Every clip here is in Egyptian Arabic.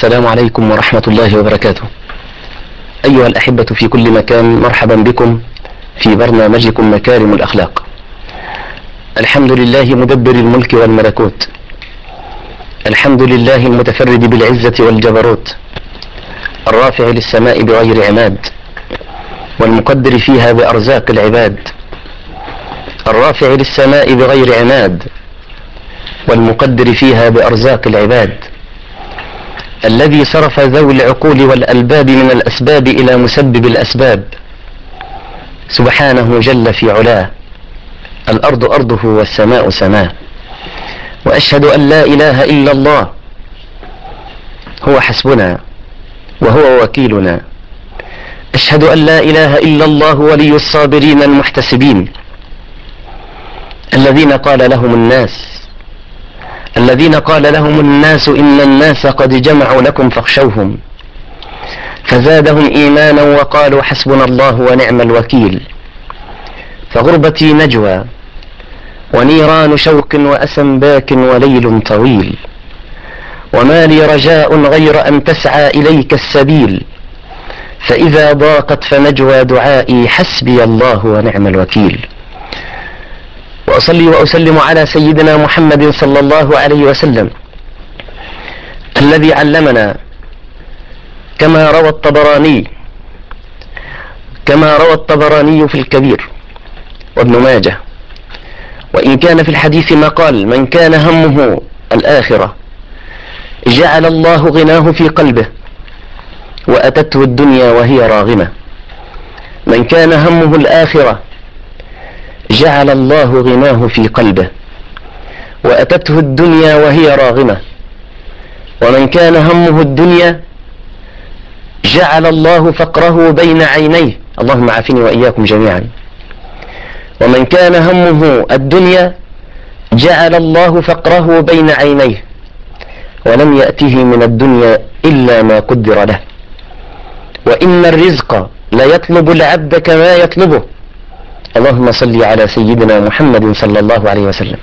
السلام عليكم ورحمة الله وبركاته أيها الأحبة في كل مكان مرحبا بكم في برنامجكم مكارم الأخلاق الحمد لله مدبر الملك والملكوت الحمد لله المتفرد بالعزة والجبروت الرافع للسماء بغير عماد والمقدر فيها بأرزاق العباد الرافع للسماء بغير عماد والمقدر فيها بأرزاق العباد الذي صرف ذوي العقول والألباب من الأسباب إلى مسبب الأسباب سبحانه جل في علاه الأرض أرضه والسماء سماه وأشهد أن لا إله إلا الله هو حسبنا وهو وكيلنا أشهد أن لا إله إلا الله ولي الصابرين المحتسبين الذين قال لهم الناس الذين قال لهم الناس إن الناس قد جمعوا لكم فاخشوهم فزادهم إيمانا وقالوا حسبنا الله ونعم الوكيل فغربتي نجوى ونيران شوق وأسى باك وليل طويل وما لي رجاء غير أن تسعى إليك السبيل فإذا ضاقت فنجوى دعائي حسبي الله ونعم الوكيل وأصلي وأسلم على سيدنا محمد صلى الله عليه وسلم الذي علمنا كما روى الطبراني كما روى الطبراني في الكبير وابن ماجه وإن كان في الحديث ما قال من كان همه الآخرة جعل الله غناه في قلبه وأتته الدنيا وهي راغمة من كان همه الآخرة جعل الله غناه في قلبه وأتته الدنيا وهي راغمة ومن كان همه الدنيا جعل الله فقره بين عينيه اللهم عافني وإياكم جميعا ومن كان همه الدنيا جعل الله فقره بين عينيه ولم يأته من الدنيا إلا ما قدر له وإن الرزق ليطلب العبد كما يطلبه اللهم صل على سيدنا محمد صلى الله عليه وسلم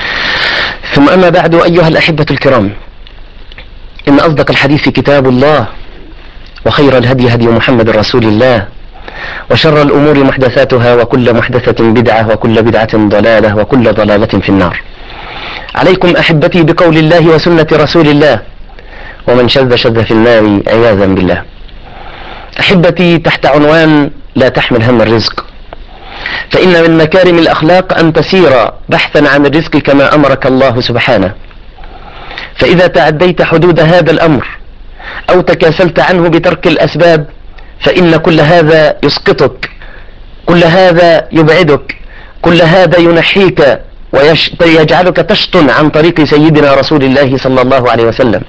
ثم أما بعد أيها الأحبة الكرام إن أصدق الحديث كتاب الله وخير الهدي هدي محمد رسول الله وشر الأمور محدثاتها وكل محدثة بدعة وكل بدعة ضلالة وكل ضلالة في النار عليكم أحبتي بقول الله وسنة رسول الله ومن شذ شذ في النار عياذا بالله أحبتي تحت عنوان لا تحمل هم الرزق فإن من مكارم الأخلاق أن تسير بحثا عن الرزق كما أمرك الله سبحانه فإذا تعديت حدود هذا الأمر أو تكاسلت عنه بترك الأسباب فإن كل هذا يسقطك كل هذا يبعدك كل هذا ينحيك ويجعلك تشطن عن طريق سيدنا رسول الله صلى الله عليه وسلم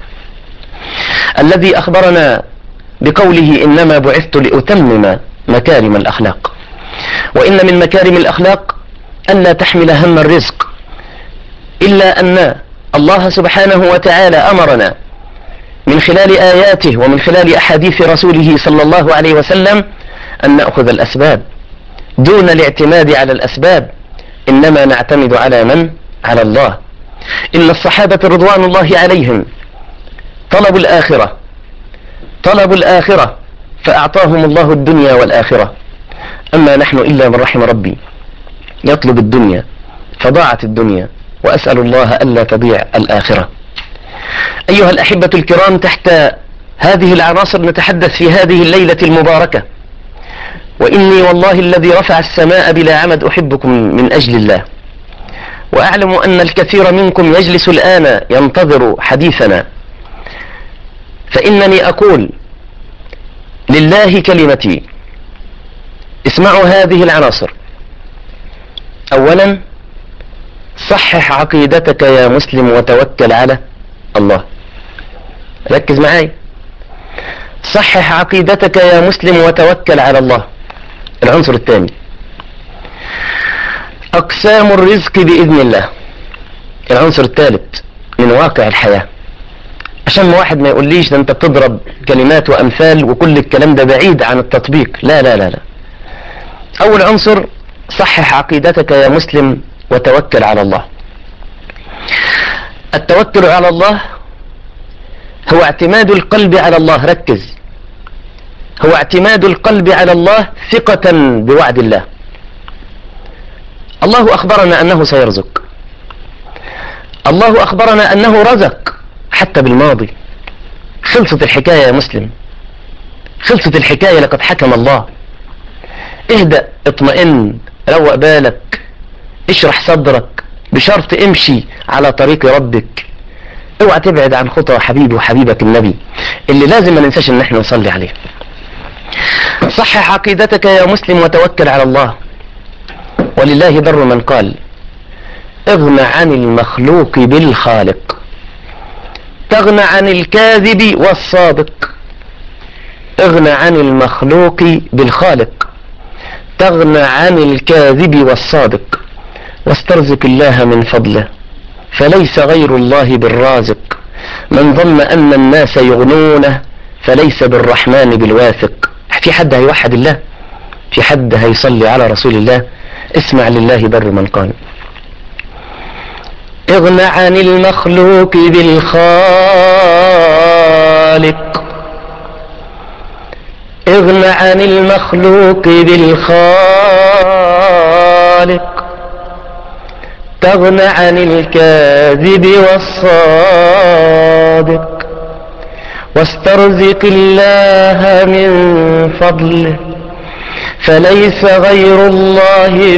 الذي أخبرنا بقوله إنما بعثت لأتمم مكارم الأخلاق وإن من مكارم الأخلاق أن لا تحمل هم الرزق إلا أن الله سبحانه وتعالى أمرنا من خلال آياته ومن خلال أحاديث رسوله صلى الله عليه وسلم أن نأخذ الأسباب دون الاعتماد على الأسباب إنما نعتمد على من؟ على الله إن الصحابة رضوان الله عليهم طلبوا الآخرة طلبوا الآخرة فأعطاهم الله الدنيا والآخرة أما نحن إلا من رحم ربي يطلب الدنيا فضاعت الدنيا وأسأل الله ألا تضيع الآخرة أيها الأحبة الكرام تحت هذه العناصر نتحدث في هذه الليلة المباركة وإني والله الذي رفع السماء بلا عمد أحبكم من أجل الله وأعلم أن الكثير منكم يجلس الآن ينتظر حديثنا فإنني أقول لله كلمتي اسمعوا هذه العناصر أولا صحح عقيدتك يا مسلم وتوكل على الله ركز معي صحح عقيدتك يا مسلم وتوكل على الله العنصر الثاني أقسام الرزق بإذن الله العنصر الثالث من واقع الحياة عشان ما واحد ما يقوليش ده انت بتضرب كلمات وأمثال وكل الكلام ده بعيد عن التطبيق لا لا لا لا أول عنصر صحح عقيدتك يا مسلم وتوكل على الله التوكل على الله هو اعتماد القلب على الله ركز هو اعتماد القلب على الله ثقة بوعد الله الله أخبرنا أنه سيرزق الله أخبرنا أنه رزق حتى بالماضي خلصت الحكاية يا مسلم خلصت الحكاية لقد حكم الله اهدأ اطمئن روق بالك اشرح صدرك بشرط امشي على طريق ربك اوعى تبعد عن خطى حبيبي وحبيبك النبي اللي لازم ما ننساش ان احنا نصلي عليه صحح عقيدتك يا مسلم وتوكل على الله ولله در من قال اغنى عن المخلوق بالخالق تغنى عن الكاذب والصادق اغنى عن المخلوق بالخالق تغنى عن الكاذب والصادق واسترزق الله من فضله فليس غير الله بالرازق من ظن أن الناس يغنونه فليس بالرحمن بالواثق في حد هيوحد الله في حد هيصلي على رسول الله اسمع لله بر من قال اغنى عن المخلوق بالخالق اغنى عن المخلوق بالخالق تغنى عن الكاذب والصادق واسترزق الله من فضله فليس غير الله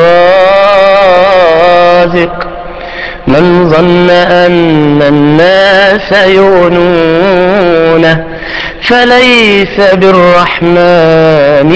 بالرازق من ظن أن الناس يغنونه فليس بالرحمن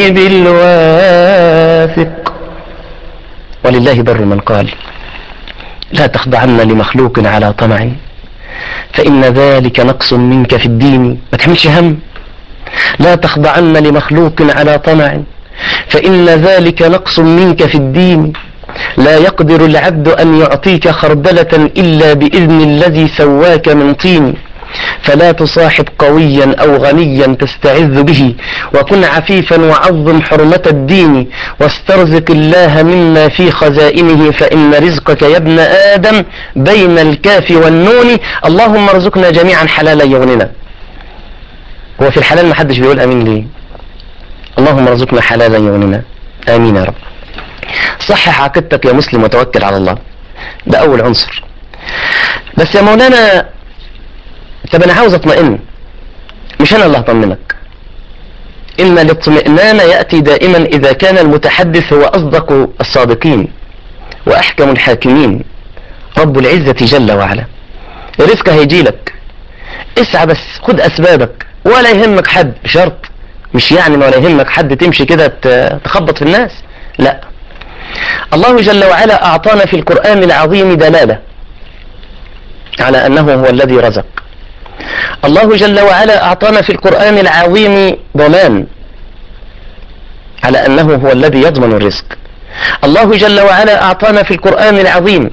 بالواثق ولله بر من قال لا تخضعن لمخلوق على طمع فإن ذلك نقص منك في الدين ما تحملش هم لا تخضعن لمخلوق على طمع فإن ذلك نقص منك في الدين لا يقدر العبد أن يعطيك خردلة إلا بإذن الذي سواك من طين فلا تصاحب قويا أو غنيا تستعذ به وكن عفيفا وعظم حرمة الدين واسترزق الله مما في خزائنه فإن رزقك يا ابن آدم بين الكاف والنون اللهم ارزقنا جميعا حلالا يغننا هو في الحلال ما حدش بيقول امين ليه اللهم ارزقنا حلالا يغننا امين يا رب صحح عقيدتك يا مسلم وتوكل على الله ده اول عنصر بس يا مولانا طب انا عاوز اطمئن مش انا اللي هطمنك ان الاطمئنان ياتي دائما اذا كان المتحدث هو اصدق الصادقين واحكم الحاكمين رب العزه جل وعلا الرزق هيجي لك اسعى بس خد اسبابك ولا يهمك حد بشرط مش يعني ولا يهمك حد تمشي كده ت- تخبط في الناس لا الله جل وعلا اعطانا في القرآن العظيم دلالة على انه هو الذي رزق الله جل وعلا اعطانا في القرآن العظيم ضمان على انه هو الذي يضمن الرزق الله جل وعلا اعطانا في القرآن العظيم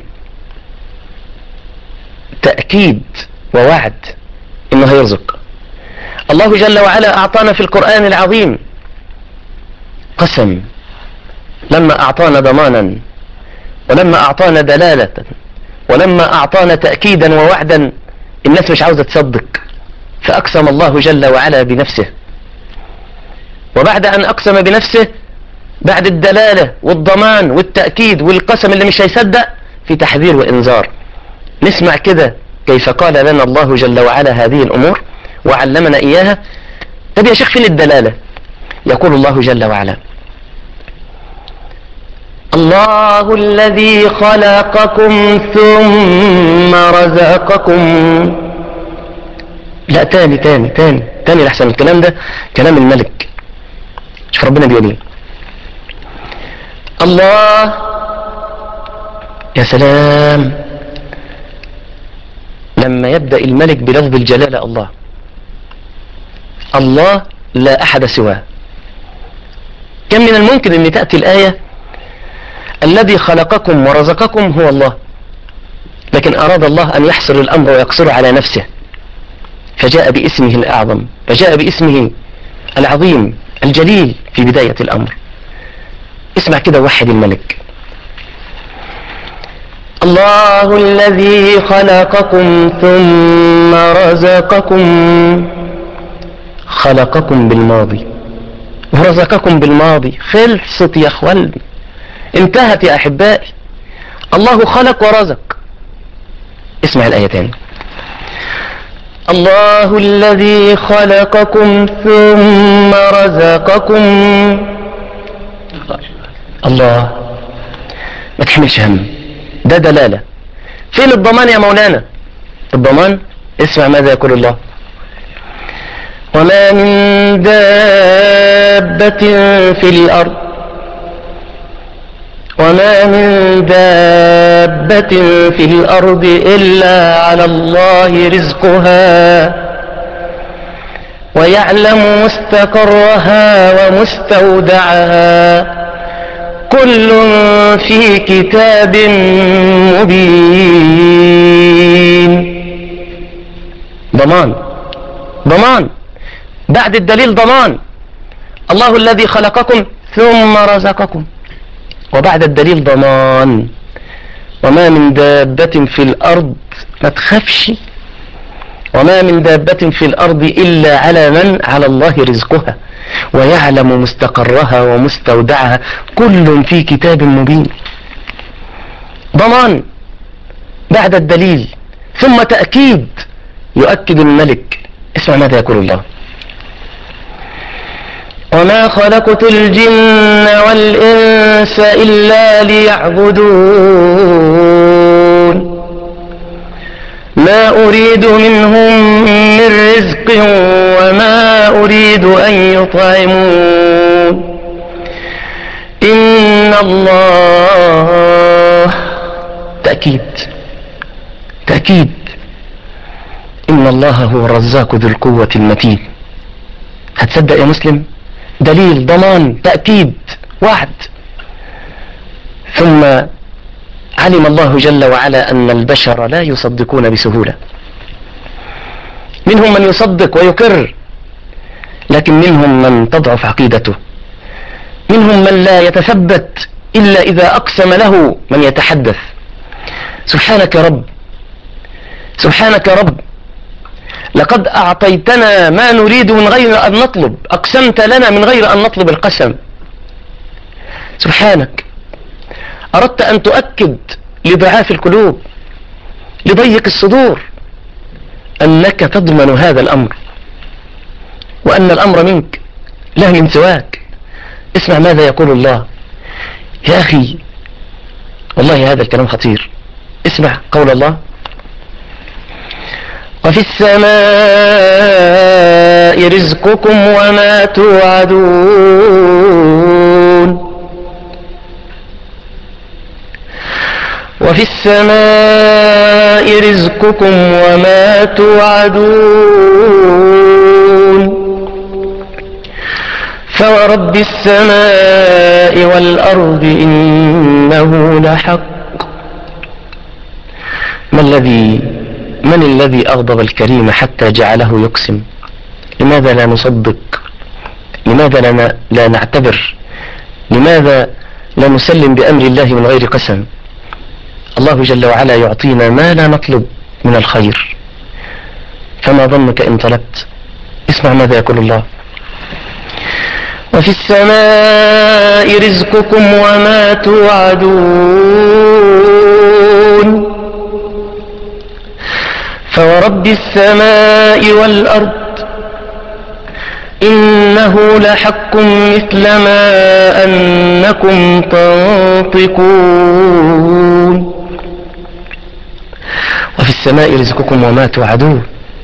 تأكيد ووعد انه هيرزق الله جل وعلا اعطانا في القرآن العظيم قسم لما اعطانا ضمانا ولما اعطانا دلالة ولما اعطانا تأكيدا ووعدا الناس مش عاوزة تصدق فاقسم الله جل وعلا بنفسه وبعد ان اقسم بنفسه بعد الدلالة والضمان والتأكيد والقسم اللي مش هيصدق في تحذير وانذار نسمع كده كيف قال لنا الله جل وعلا هذه الامور وعلمنا اياها طب يا شيخ فين الدلالة يقول الله جل وعلا الله الذي خلقكم ثم رزقكم لا تاني تاني تاني تاني لحسن الكلام ده كلام الملك شوف ربنا بيقول ايه الله يا سلام لما يبدأ الملك بلفظ الجلالة الله الله لا أحد سواه كم من الممكن أن تأتي الآية الذي خلقكم ورزقكم هو الله لكن أراد الله أن يحصر الأمر ويقصر على نفسه فجاء باسمه الأعظم فجاء باسمه العظيم الجليل في بداية الأمر اسمع كده وحد الملك الله الذي خلقكم ثم رزقكم خلقكم بالماضي ورزقكم بالماضي خلصت يا اخوان انتهت يا احبائي الله خلق ورزق اسمع الايه تاني الله الذي خلقكم ثم رزقكم الله ما تحملش هم ده دلالة فين الضمان يا مولانا الضمان اسمع ماذا يقول الله وما من دابة في الأرض وما من دابة في الأرض إلا على الله رزقها ويعلم مستقرها ومستودعها كل في كتاب مبين ضمان ضمان بعد الدليل ضمان الله الذي خلقكم ثم رزقكم وبعد الدليل ضمان وما من دابة في الأرض ما تخافش وما من دابة في الأرض إلا على من على الله رزقها ويعلم مستقرها ومستودعها كل في كتاب مبين ضمان بعد الدليل ثم تأكيد يؤكد الملك اسمع ماذا يقول الله وما خلقت الجن والإنس إلا ليعبدون ما أريد منهم من رزق وما أريد أن يطعمون إن الله تأكيد تأكيد إن الله هو الرزاق ذو القوة المتين هتصدق يا مسلم دليل ضمان تأكيد وعد ثم علم الله جل وعلا أن البشر لا يصدقون بسهولة منهم من يصدق ويقر لكن منهم من تضعف عقيدته منهم من لا يتثبت إلا إذا أقسم له من يتحدث سبحانك يا رب سبحانك يا رب لقد أعطيتنا ما نريد من غير أن نطلب أقسمت لنا من غير أن نطلب القسم سبحانك أردت أن تؤكد لضعاف القلوب لضيق الصدور أنك تضمن هذا الأمر وأن الأمر منك لا من سواك اسمع ماذا يقول الله يا أخي والله هذا الكلام خطير اسمع قول الله وفي السماء رزقكم وما توعدون وفي السماء رزقكم وما توعدون فورب السماء والأرض إنه لحق ما الذي من الذي أغضب الكريم حتى جعله يقسم لماذا لا نصدق لماذا لا, ن... لا نعتبر لماذا لا نسلم بأمر الله من غير قسم الله جل وعلا يعطينا ما لا نطلب من الخير فما ظنك إن طلبت اسمع ماذا يقول الله وفي السماء رزقكم وما توعدون فورب السماء والأرض إنه لحق مثل ما أنكم تنطقون وفي السماء رزقكم وما توعدون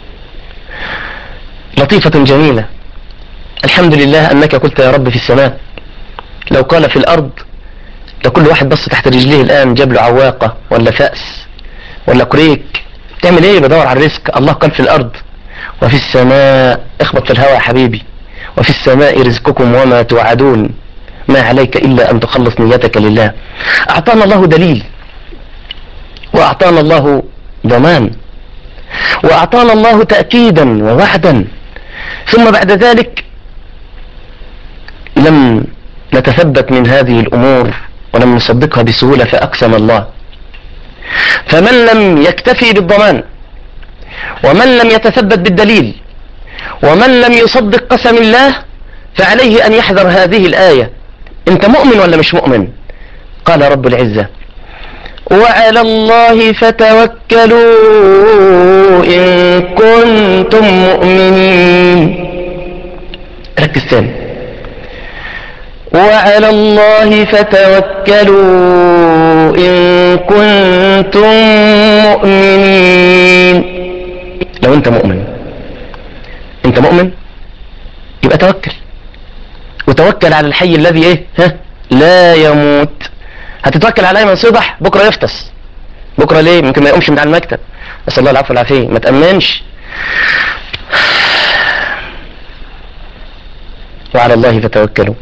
لطيفة جميلة الحمد لله أنك قلت يا رب في السماء لو قال في الأرض لكل واحد بص تحت رجليه الآن جاب له عواقة ولا فأس ولا كريك تعمل ايه بدور على الرزق الله قال في الأرض وفي السماء اخبط في الهواء يا حبيبي وفي السماء رزقكم وما توعدون ما عليك إلا أن تخلص نيتك لله أعطانا الله دليل وأعطانا الله ضمان وأعطانا الله تأكيدا ووعدا ثم بعد ذلك لم نتثبت من هذه الأمور ولم نصدقها بسهولة فأقسم الله فمن لم يكتفي بالضمان ومن لم يتثبت بالدليل ومن لم يصدق قسم الله فعليه أن يحذر هذه الآية أنت مؤمن ولا مش مؤمن قال رب العزة وعلى الله فتوكلوا إن كنتم مؤمنين ركز تاني وعلى الله فتوكلوا إن كنتم مؤمنين لو أنت مؤمن أنت مؤمن يبقى توكل وتوكل على الحي الذي إيه ها لا يموت هتتوكل على ايمن صبح بكره يفطس بكره ليه ممكن ما يقومش من على المكتب نسال الله العفو والعافيه ما تامنش وعلى الله فتوكلوا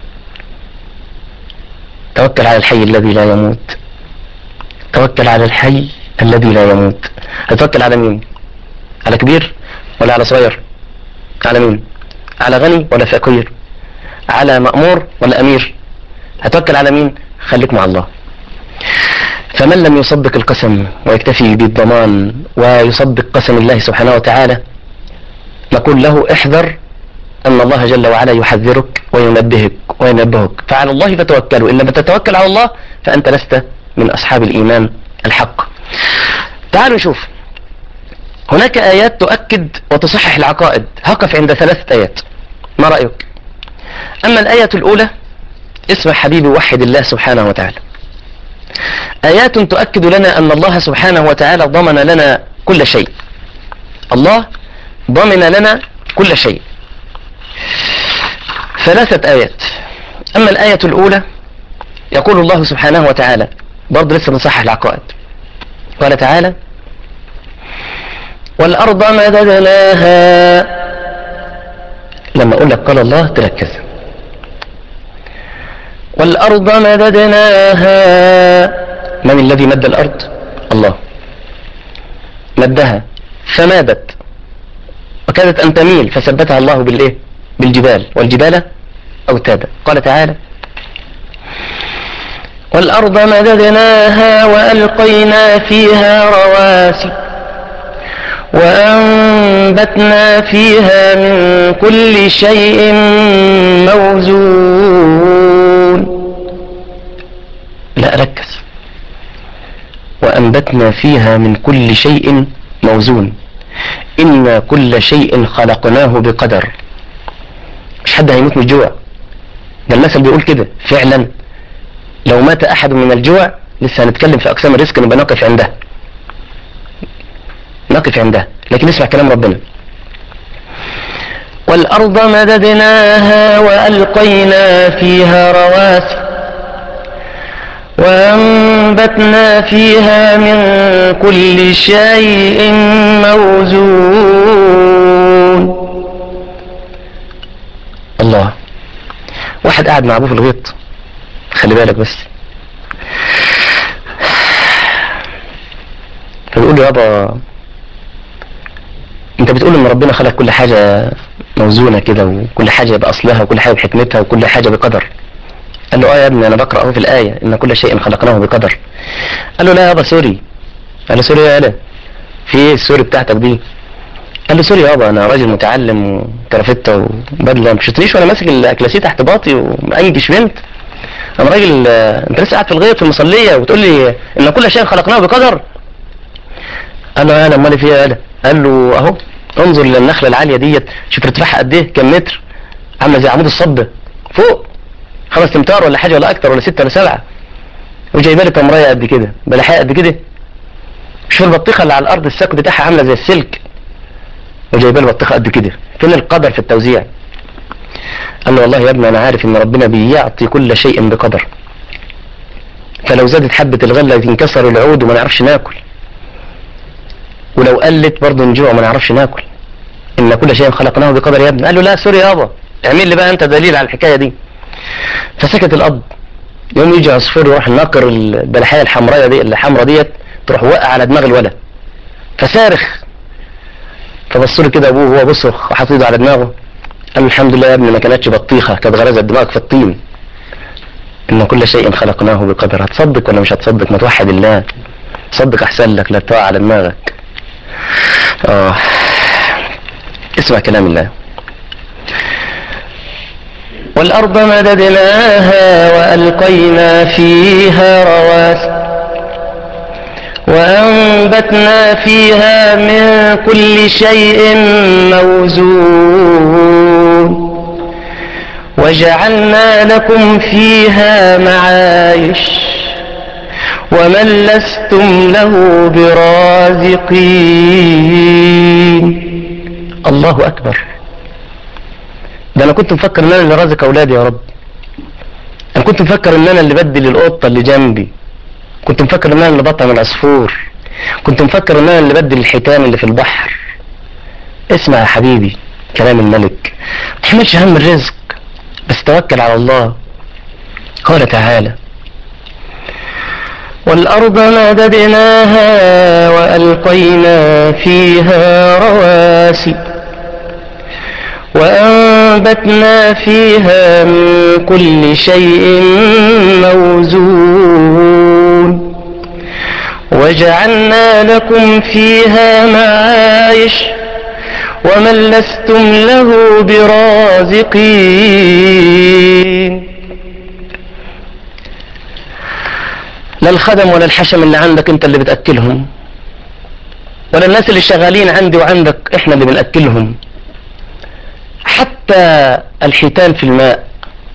توكل على الحي الذي لا يموت توكل على الحي الذي لا يموت هتوكل على مين على كبير ولا على صغير على مين على غني ولا فقير على مأمور ولا أمير هتوكل على مين خليك مع الله فمن لم يصدق القسم ويكتفي بالضمان ويصدق قسم الله سبحانه وتعالى نقول له احذر أن الله جل وعلا يحذرك وينبهك وينبهك فعلى الله فتوكلوا إن لم تتوكل على الله فأنت لست من أصحاب الإيمان الحق تعالوا نشوف هناك آيات تؤكد وتصحح العقائد هقف عند ثلاثة آيات ما رأيك أما الآية الأولى اسمع حبيبي وحد الله سبحانه وتعالى آيات تؤكد لنا أن الله سبحانه وتعالى ضمن لنا كل شيء الله ضمن لنا كل شيء ثلاثة آيات أما الآية الأولى يقول الله سبحانه وتعالى برضه لسه بنصحح العقائد قال تعالى والأرض مددناها لما أقول لك قال الله تركز والأرض مددناها من الذي مد الأرض الله مدها فمادت وكادت أن تميل فثبتها الله بالإيه بالجبال والجبال أوتادا قال تعالى والأرض مددناها وألقينا فيها رواسي وأنبتنا فيها من كل شيء موزون لا ركز وأنبتنا فيها من كل شيء موزون إن كل شيء خلقناه بقدر مش حد هيموت من الجوع ده المثل بيقول كده فعلا لو مات أحد من الجوع لسه هنتكلم في أقسام الرزق نبقى نقف عندها نقف عندها لكن اسمع كلام ربنا والأرض مددناها وألقينا فيها رواسي وأنبتنا فيها من كل شيء موزون الله واحد قاعد مع ابوه في الغيط خلي بالك بس فبيقول له يابا انت بتقول ان ربنا خلق كل حاجة موزونة كده وكل حاجة بأصلها وكل حاجة بحكمتها وكل حاجة بقدر قال له اه يا ابني انا بقرأ اهو في الآية ان كل شيء خلقناه بقدر قال له لا يابا سوري قال له سوري يا لا في ايه السوري بتاعتك دي قال له سوري يابا انا راجل متعلم وكرافتة وبدلة مش شفتنيش وانا ماسك الاكلاسيه تحت باطي ومأنجش بنت انا راجل آه، انت لسه قاعد في الغيط في المصلية وتقول لي ان كل شيء خلقناه بقدر قال له يا امال في ايه يا لا قال له اهو انظر للنخله العاليه ديت شوف ارتفاعها قد ايه كام متر عامله زي عمود الصب فوق خمس امتار ولا حاجه ولا اكتر ولا ستة ولا سبعة وجايبه لي تمريه قد كده بلحاء قد كده شوف البطيخه اللي على الارض الساق بتاعها عامله زي السلك وجايبه لي بطيخه قد كده فين القدر في التوزيع قال له والله يا ابني انا عارف ان ربنا بيعطي كل شيء بقدر فلو زادت حبه الغله ينكسر العود وما نعرفش ناكل ولو قلت برضه نجوع وما نعرفش ناكل ان كل شيء خلقناه بقدر يا ابني قال له لا سوري يابا اعمل لي بقى انت دليل على الحكايه دي فسكت الاب يوم يجي عصفور يروح ناقر البلحيه الحمراء دي الحمراء ديت تروح وقع على دماغ الولد فصارخ فبص له كده ابوه وهو بيصرخ وحاطط ايده على دماغه قال له الحمد لله يا ابني ما كانتش بطيخه كانت غرزت دماغك في الطين ان كل شيء خلقناه بقدر هتصدق ولا مش هتصدق ما توحد الله صدق احسن لك لا تقع على دماغك اه اسمع كلام الله والأرض مددناها وألقينا فيها رواسي وأنبتنا فيها من كل شيء موزون وجعلنا لكم فيها معايش ومن لستم له برازقين الله أكبر ده أنا كنت مفكر إن أنا اللي رازق أولادي يا رب أنا كنت مفكر إن أنا اللي بدل القطة اللي جنبي كنت مفكر إن أنا اللي بطعم العصفور كنت مفكر إن أنا اللي بدل الحيتان اللي في البحر اسمع يا حبيبي كلام الملك ما تحملش هم الرزق بس توكل على الله قال تعالى والأرض مددناها وألقينا فيها رواسي وأنبتنا فيها من كل شيء موزون وجعلنا لكم فيها معايش ومن لستم له برازقين لا الخدم ولا الحشم اللي عندك انت اللي بتأكلهم ولا الناس اللي شغالين عندي وعندك احنا اللي بنأكلهم حتى الحيتان في الماء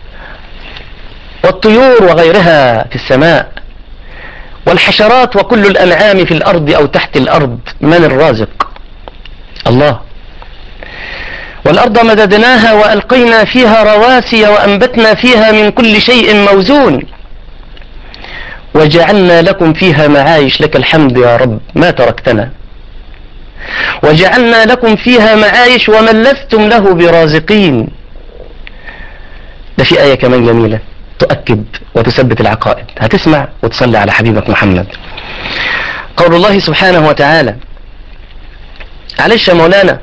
والطيور وغيرها في السماء والحشرات وكل الأنعام في الأرض أو تحت الأرض من الرازق الله والأرض مددناها وألقينا فيها رواسي وأنبتنا فيها من كل شيء موزون وجعلنا لكم فيها معايش لك الحمد يا رب ما تركتنا وجعلنا لكم فيها معايش ومن لستم له برازقين ده في آية كمان جميلة تؤكد وتثبت العقائد هتسمع وتصلي على حبيبك محمد قول الله سبحانه وتعالى معلش يا مولانا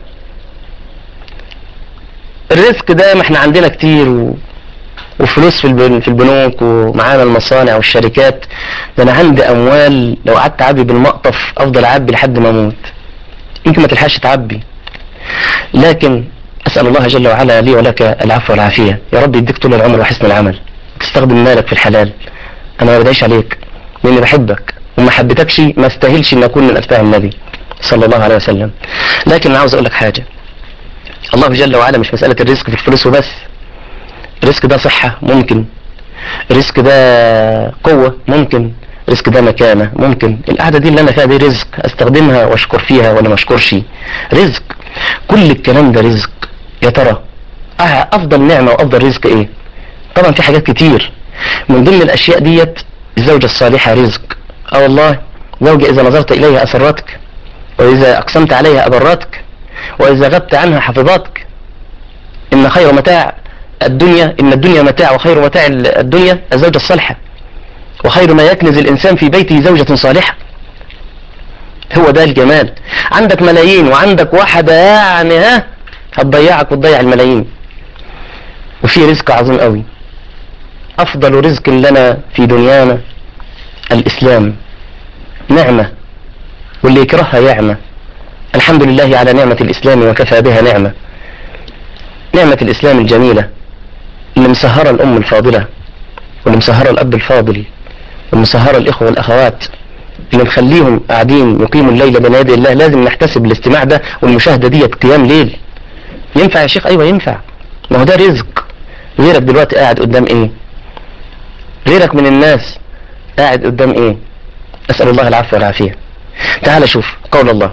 الرزق ده ما احنا عندنا كتير و... وفلوس في البن... في البنوك ومعانا المصانع والشركات ده انا عندي اموال لو قعدت اعبي بالمقطف افضل اعبي لحد ما اموت يمكن ما تلحقش تعبي لكن اسال الله جل وعلا لي ولك العفو والعافيه يا رب يديك طول العمر وحسن العمل تستخدم مالك في الحلال انا ما بدعيش عليك لاني بحبك وما حبيتكش ما استاهلش ان اكون من اتباع النبي صلى الله عليه وسلم لكن انا عاوز اقول لك حاجه الله جل وعلا مش مساله الرزق في الفلوس وبس الرزق ده صحه ممكن الرزق ده قوه ممكن الرزق ده مكانه ممكن القعده دي اللي انا فيها دي رزق استخدمها واشكر فيها ولا ما اشكرش رزق كل الكلام ده رزق يا ترى افضل نعمه وافضل رزق ايه طبعا في حاجات كتير من ضمن الاشياء ديت الزوجة الصالحة رزق اه والله زوجة اذا نظرت اليها اسرتك واذا اقسمت عليها ابرتك واذا غبت عنها حفظتك ان خير متاع الدنيا ان الدنيا متاع وخير متاع الدنيا الزوجة الصالحة وخير ما يكنز الانسان في بيته زوجة صالحة هو ده الجمال عندك ملايين وعندك واحدة يعني ها هتضيعك وتضيع الملايين وفي رزق عظيم قوي افضل رزق لنا في دنيانا الاسلام نعمة واللي يكرهها يعمة الحمد لله على نعمة الاسلام وكفى بها نعمة نعمة الاسلام الجميلة اللي مسهرة الام الفاضلة واللي مسهرة الاب الفاضل واللي مسهرة الاخوة والاخوات اللي مخليهم قاعدين يقيموا الليل بين يدي الله لازم نحتسب الاستماع ده والمشاهدة ديت قيام ليل ينفع يا شيخ ايوه ينفع ما هو ده رزق غيرك دلوقتي قاعد قدام ايه غيرك من الناس قاعد قدام ايه اسأل الله العفو والعافية تعال شوف قول الله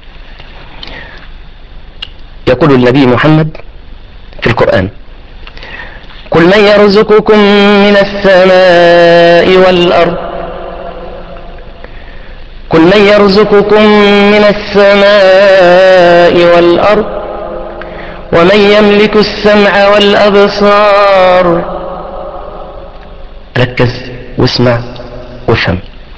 يقول النبي محمد في القرآن قل من يرزقكم من السماء والأرض قل من يرزقكم من السماء والأرض ومن يملك السمع والأبصار ركز واسمع وافهم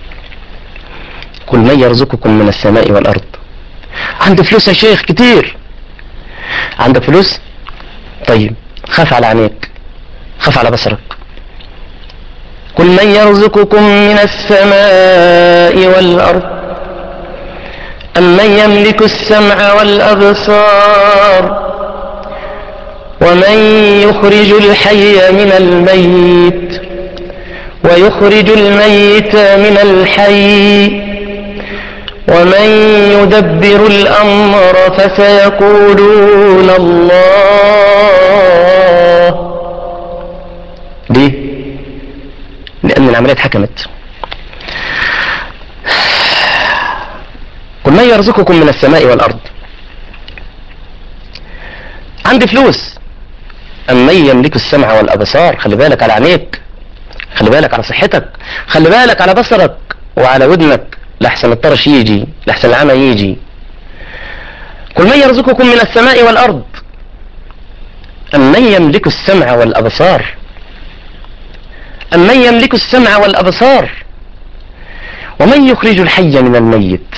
قل من يرزقكم من السماء والأرض عندي فلوس يا شيخ كتير عندك فلوس طيب خاف على عينيك خاف على بصرك قل من يرزقكم من السماء والأرض أم من يملك السمع والأبصار ومن يخرج الحي من الميت ويخرج الميت من الحي ومن يدبر الأمر فسيقولون الله ليه؟ لأن العملية اتحكمت قل من يرزقكم من السماء والأرض عندي فلوس أم من يملك السمع والأبصار خلي بالك على عينيك خلي بالك على صحتك خلي بالك على بصرك وعلى ودنك لحسن الطرش يجي لحسن العمى يجي قل من يرزقكم من السماء والأرض أم من يملك السمع والأبصار أم من يملك السمع والأبصار ومن يخرج الحي من الميت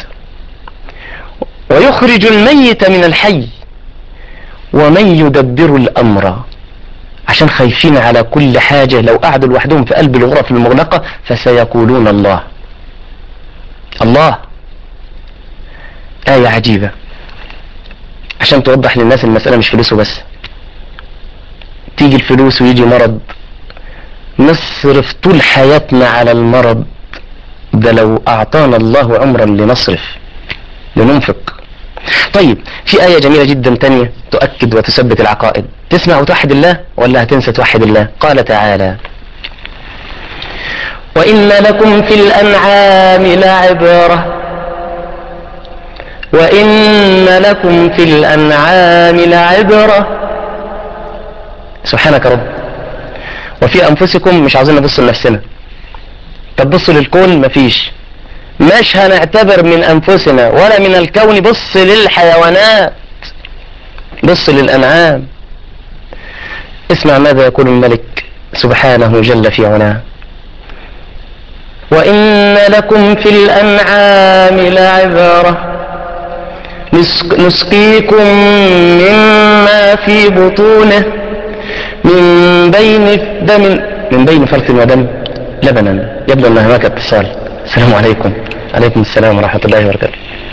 ويخرج الميت من الحي ومن يدبر الأمر عشان خايفين على كل حاجة لو قعدوا لوحدهم في قلب الغرف المغلقة فسيقولون الله الله آية عجيبة عشان توضح للناس المسألة مش فلوسه بس تيجي الفلوس ويجي مرض نصرف طول حياتنا على المرض ده لو أعطانا الله عمرا لنصرف لننفق طيب في آية جميلة جدا تانية تؤكد وتثبت العقائد تسمع وتوحد الله ولا هتنسى توحد الله قال تعالى وإن لكم في الأنعام لعبرة وإن لكم في الأنعام لعبرة سبحانك رب وفي أنفسكم مش عاوزين نبص لنفسنا طب بصوا للكون مفيش مش هنعتبر من أنفسنا ولا من الكون بص للحيوانات بص للأنعام اسمع ماذا يقول الملك سبحانه جل في علاه وإن لكم في الأنعام لعبرة نسق- نسقيكم مما في بطونه من بين دم من بين فرث ودم لبنا يبدو أن هناك اتصال السلام عليكم عليكم السلام ورحمة الله وبركاته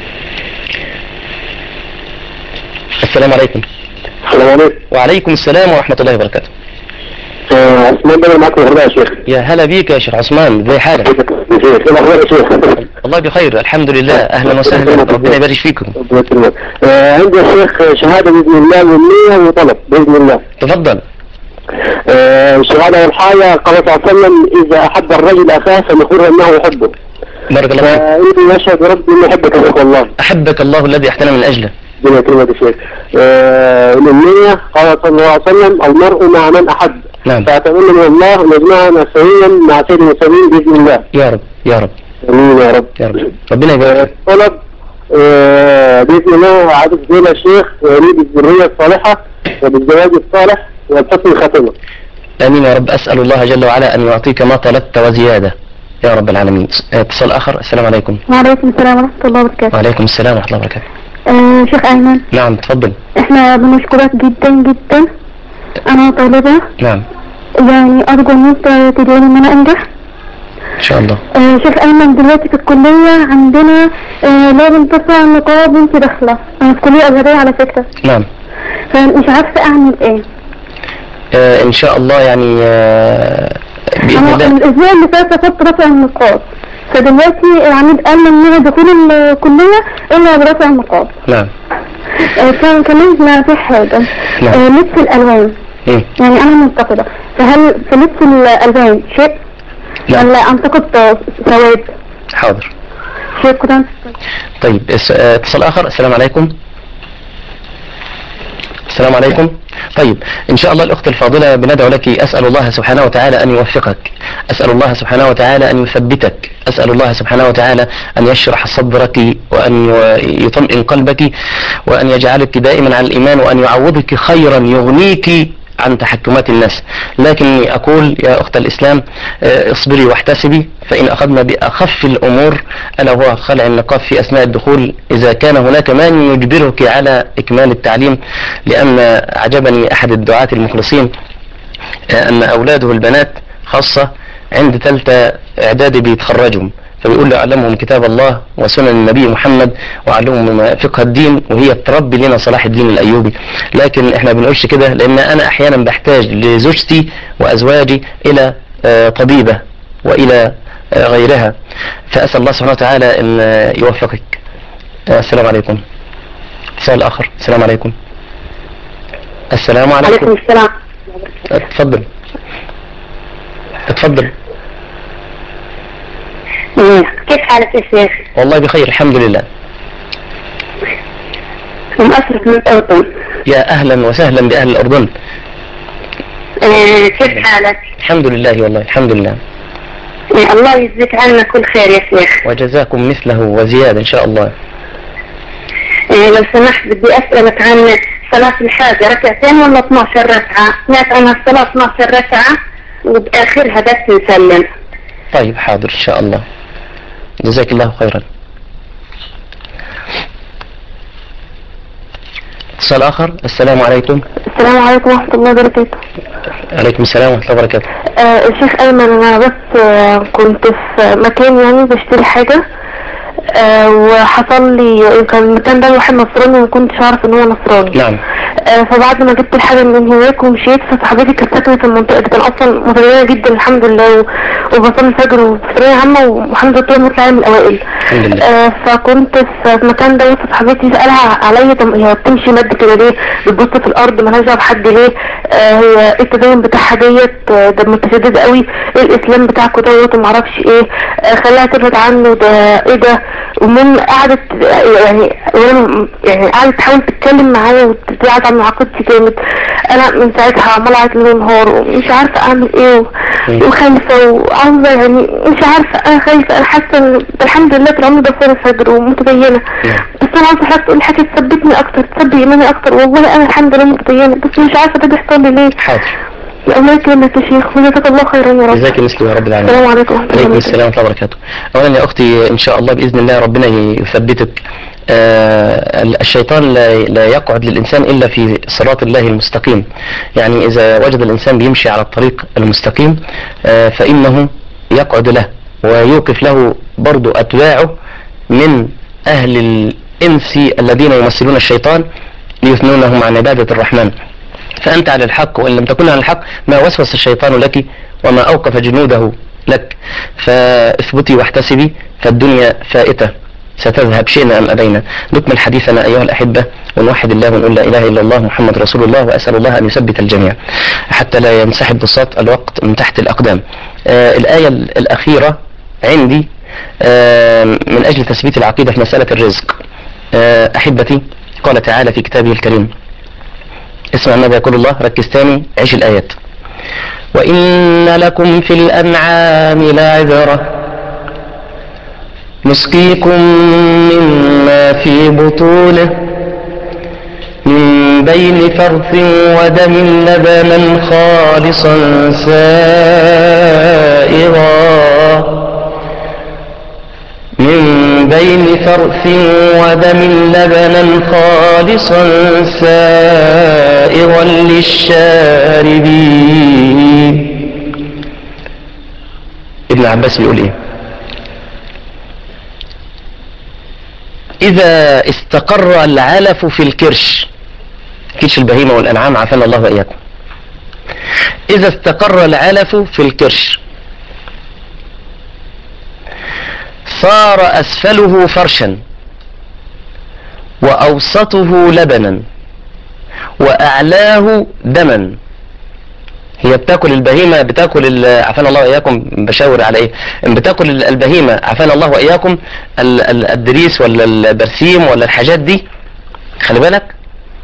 السلام عليكم السلام عليكم وعليكم السلام ورحمة الله وبركاته آه، عثمان بدر معك من الغردقه يا شيخ يا هلا بيك يا شيخ عثمان زي حالك كيف ايه الاخبار يا شيخ؟ والله بخير الحمد لله اهلا وسهلا ربنا يبارك فيكم ربنا يكرمك. آه، عندي يا شيخ شهاده باذن الله والنيه وطلب باذن الله تفضل آه، الشهاده والحاجه قال صلى الله عليه وسلم اذا احب الرجل اخاه فليقول انه يحبه بارك الله فيك فاني اشهد ربي اني احبك يا شيخ والله احبك الله الذي احتنى من اجله ربنا يكرمك يا شيخ آه، الامنيه قال صلى الله عليه وسلم المرء مع من احب نعم فاتمنى من الله ان يجمعنا سويا مع سيد المرسلين باذن الله يا رب يا رب امين يا رب يا رب ربنا يبارك فيك طلب آه، بإذن الله عدد زين الشيخ ويريد الذرية الصالحة وبالزواج الصالح وبحسن الخاتمة امين يا رب اسال الله جل وعلا ان يعطيك ما طلبت وزياده يا رب العالمين اتصال اخر السلام عليكم وعليكم السلام ورحمة الله وبركاته وعليكم السلام ورحمه الله وبركاته آه شيخ أيمن نعم تفضل احنا بنشكرك جدا جدا أنا طالبة نعم يعني أرجو إن أنت تدعيني إن أنا أنجح ان شاء الله آه شيخ أيمن دلوقتي في الكلية عندنا آه لازم ترفع النقاب وأنت داخلة أنا في كلية أزهرية على فكرة نعم فمش عارفة أعمل إيه آه ان شاء الله يعني آه باذن أنا الله الأسبوع اللي فات رفضت رفع النقاب فدلوقتي العميد قال لي إن أنا دخول الكلية إلا برفع النقاب نعم آه كان كمان ما في حاجة نعم. آه لبس الألوان مم. يعني انا منتقدة فهل في لبس الالوان شيء نعم ولا انتقد ثواب حاضر شكرا طيب اس- آه، اتصال اخر السلام عليكم السلام عليكم طيب ان شاء الله الاخت الفاضله بندعو لك اسال الله سبحانه وتعالى ان يوفقك اسال الله سبحانه وتعالى ان يثبتك اسال الله سبحانه وتعالى ان يشرح صدرك وان ي- يطمئن قلبك وان يجعلك دائما على الايمان وان يعوضك خيرا يغنيك عن تحكمات الناس لكني أقول يا أخت الإسلام آه، اصبري واحتسبي فإن أخذنا بأخف الأمور ألا هو خلع النقاب في أثناء الدخول إذا كان هناك من يجبرك على إكمال التعليم لأن عجبني أحد الدعاة المخلصين آه، أن أولاده البنات خاصة عند ثالثة اعدادي بيتخرجهم فبيقول له علمهم كتاب الله وسنن النبي محمد وعلمهم فقه الدين وهي تربي لنا صلاح الدين الايوبي لكن احنا بنقولش كده لان انا احيانا بحتاج لزوجتي وازواجي الى آه، طبيبة والى آه، غيرها فاسال الله سبحانه وتعالى ان آه، يوفقك آه، السلام عليكم سؤال اخر السلام عليكم السلام عليكم عليكم السلام اتفضل اتفضل كيف حالك يا شيخ؟ والله بخير الحمد لله أم أشرف من الأردن يا اهلا وسهلا باهل الاردن آه، كيف حالك؟ الحمد لله والله الحمد لله آه، الله يجزيك عنا كل خير يا شيخ وجزاكم مثله وزيادة ان شاء الله آه، لو سمحت بدي أسألك عن صلاة الحاجة ركعتين ولا 12 ركعة؟ سمعت عنها الصلاة 12 ركعة وبآخرها بس نسلم طيب حاضر ان شاء الله جزاك الله خيرا اتصال اخر السلام عليكم السلام عليكم ورحمة الله وبركاته عليكم السلام ورحمة الله وبركاته آه الشيخ أيمن أنا بس آه كنت في مكان يعني بشتري حاجة آه وحصل لي كان المكان ده واحد نصراني وما كنتش أعرف إن هو نصراني نعم آه فبعد ما جبت الحاجة من هناك ومشيت فصاحبتي كانت ساكنة في المنطقة دي كان أصلا متدينة جدا الحمد لله و- وبصلي الفجر وفي ثانوية عامة والحمد لله مطلع من الأوائل الحمد لله آه فكنت في المكان ده فصاحبتي سألها عليا طب هي بتمشي مد كده ليه بتبص في الأرض مالهاش دعوة بحد ليه آه هي إيه التدين بتاعها ديت آه، ده متشدد قوي ايه الإسلام بتاعكوا دوت ومعرفش ايه آه خليها تبعد عنه ده ايه ده ومن قعدت آه، يعني وانا يعني قعدت تحاول تتكلم معايا وتبعد عن عقيدتي جامد انا من ساعتها عمالة اعيط ليل ونهار ومش عارفة اعمل ايه و- مم. وخايفة وعاوزة يعني مش عارفة انا خايفة انا حاسة إن الحمد لله طول عمري بصلي الفجر ومتدينة نعم. بس انا عاوزة حضرتك تقول حاجة تثبتني اكتر تثبت ايماني اكتر والله انا الحمد لله متدينة بس مش عارفة ده بيحصل لي ليه حاضر الله يكرمك يا شيخ وجزاك الله خيرا يا رب جزاك مثله يا رب العالمين السلام عليكم ورحمة الله عليكم وبركاته السلام ورحمة الله وبركاته أولا يا أختي إن شاء الله بإذن الله ربنا يثبتك آه الشيطان لا, لا يقعد للإنسان إلا في صراط الله المستقيم يعني إذا وجد الإنسان بيمشي على الطريق المستقيم آه فإنه يقعد له ويوقف له برضو أتباعه من أهل الإنس الذين يمثلون الشيطان ليثنونهم عن عبادة الرحمن فأنت على الحق وإن لم تكن على الحق ما وسوس الشيطان لك وما أوقف جنوده لك فاثبتي واحتسبي فالدنيا فائتة ستذهب شئنا أم أبينا نكمل حديثنا أيها الأحبة ونوحد الله ونقول لا إله إلا الله محمد رسول الله وأسأل الله أن يثبت الجميع حتى لا ينسحب بساط الوقت من تحت الأقدام آه الآية الأخيرة عندي آه من أجل تثبيت العقيدة في مسألة الرزق آه أحبتي قال تعالى في كتابه الكريم اسمع ماذا يقول الله ركز تاني عيش الآيات وإن لكم في الأنعام لعبرة نسقيكم مما في بطونه من بين فرث ودم لبنا خالصا سائغا من بين فرث ودم لبنا خالصا سائغا للشاربين ابن عباس بيقول ايه اذا استقر العلف في الكرش كرش البهيمة والانعام عافانا الله واياكم اذا استقر العلف في الكرش صار أسفله فرشا وأوسطه لبنا وأعلاه دما هي بتاكل البهيمة بتاكل ال- عافانا الله وإياكم بشاور على إيه بتاكل ال- البهيمة عافانا الله وإياكم ال- ال- الدريس ولا البرسيم ولا الحاجات دي خلي بالك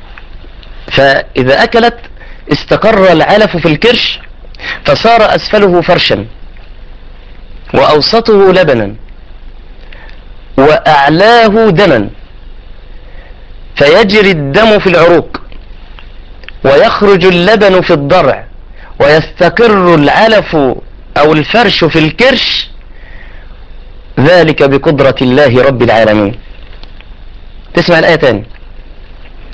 فإذا أكلت استقر العلف في الكرش فصار أسفله فرشا وأوسطه لبنا وأعلاه دما فيجري الدم في العروق ويخرج اللبن في الضرع ويستقر العلف أو الفرش في الكرش ذلك بقدرة الله رب العالمين تسمع الآية تاني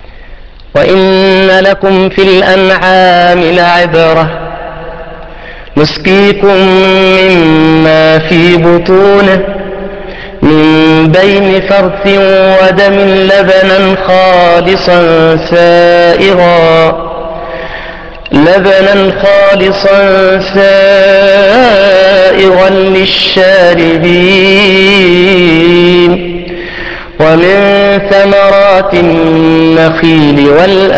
وإن لكم في الأنعام لعبرة نسقيكم مما في بطونه من بين فرث ودم لبنا خالصا سائغا لبنا خالصا سائغا للشاربين ومن ثمرات النخيل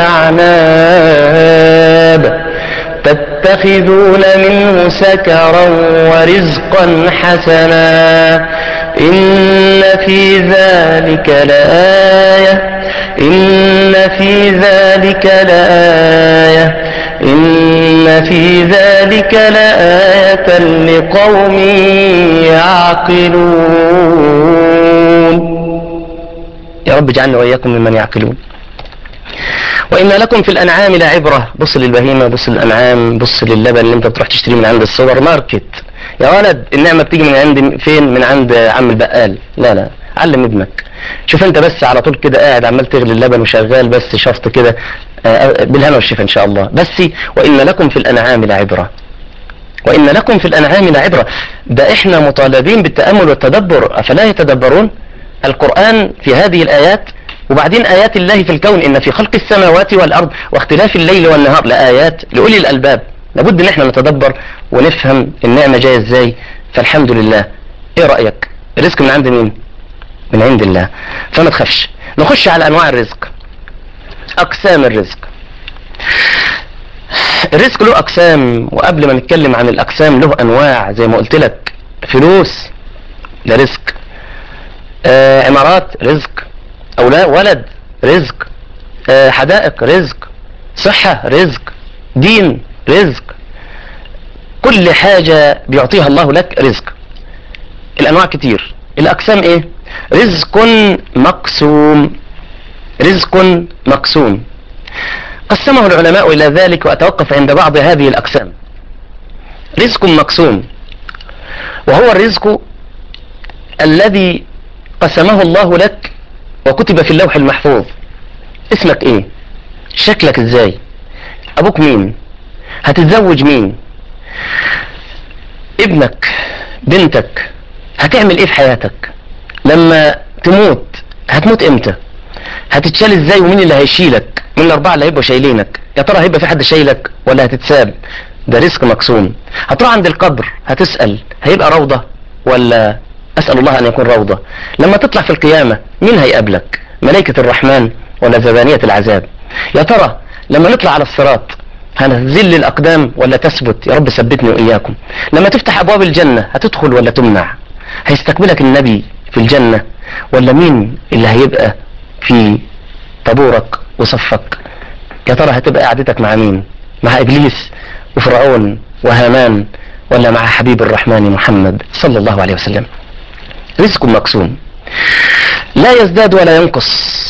والأعناب تتخذون منه سكرا ورزقا حسنا إن في ذلك لآية إن في ذلك لآية إن في ذلك لآية لقوم يعقلون يا رب اجعلنا وإياكم ممن يعقلون وإن لكم في الأنعام لعبرة بص للبهيمة بص للأنعام بص للبن اللي أنت بتروح تشتريه من عند السوبر ماركت يا ولد النعمة بتيجي من عند فين من عند عم البقال لا لا علم ابنك شوف انت بس على طول كده قاعد عمال تغلي اللبن وشغال بس شفط كده آه، بالهنا والشفا ان شاء الله بس وان لكم في الانعام لعبره وان لكم في الانعام لعبره ده احنا مطالبين بالتامل والتدبر افلا يتدبرون القران في هذه الايات وبعدين ايات الله في الكون ان في خلق السماوات والارض واختلاف الليل والنهار لايات لاولي الالباب لابد ان احنا نتدبر ونفهم النعمه جايه ازاي فالحمد لله ايه رايك الرزق من عند مين من عند الله فما تخافش نخش على انواع الرزق اقسام الرزق الرزق له اقسام وقبل ما نتكلم عن الاقسام له انواع زي ما قلت لك فلوس ده رزق آه عمارات رزق اولاد ولد رزق آه حدائق رزق صحة رزق دين رزق كل حاجة بيعطيها الله لك رزق الانواع كتير الاقسام ايه رزق مقسوم رزق مقسوم قسمه العلماء إلى ذلك وأتوقف عند بعض هذه الأقسام رزق مقسوم وهو الرزق الذي قسمه الله لك وكتب في اللوح المحفوظ اسمك ايه شكلك ازاي ابوك مين هتتزوج مين ابنك بنتك هتعمل ايه في حياتك لما تموت هتموت امتى هتتشال ازاي ومين اللي هيشيلك مين الاربعه اللي هيبقوا شايلينك يا ترى هيبقى في حد شايلك ولا هتتساب ده رزق مقسوم هتروح عند القبر هتسال هيبقى روضه ولا اسال الله ان يكون روضه لما تطلع في القيامه مين هيقابلك ملائكه الرحمن ولا زبانيه العذاب يا ترى لما نطلع على الصراط هنذل الاقدام ولا تثبت يا رب ثبتني واياكم لما تفتح ابواب الجنه هتدخل ولا تمنع هيستقبلك النبي في الجنه ولا مين اللي هيبقى في طابورك وصفك يا ترى هتبقى قعدتك مع مين مع ابليس وفرعون وهامان ولا مع حبيب الرحمن محمد صلى الله عليه وسلم رزق مقسوم لا يزداد ولا ينقص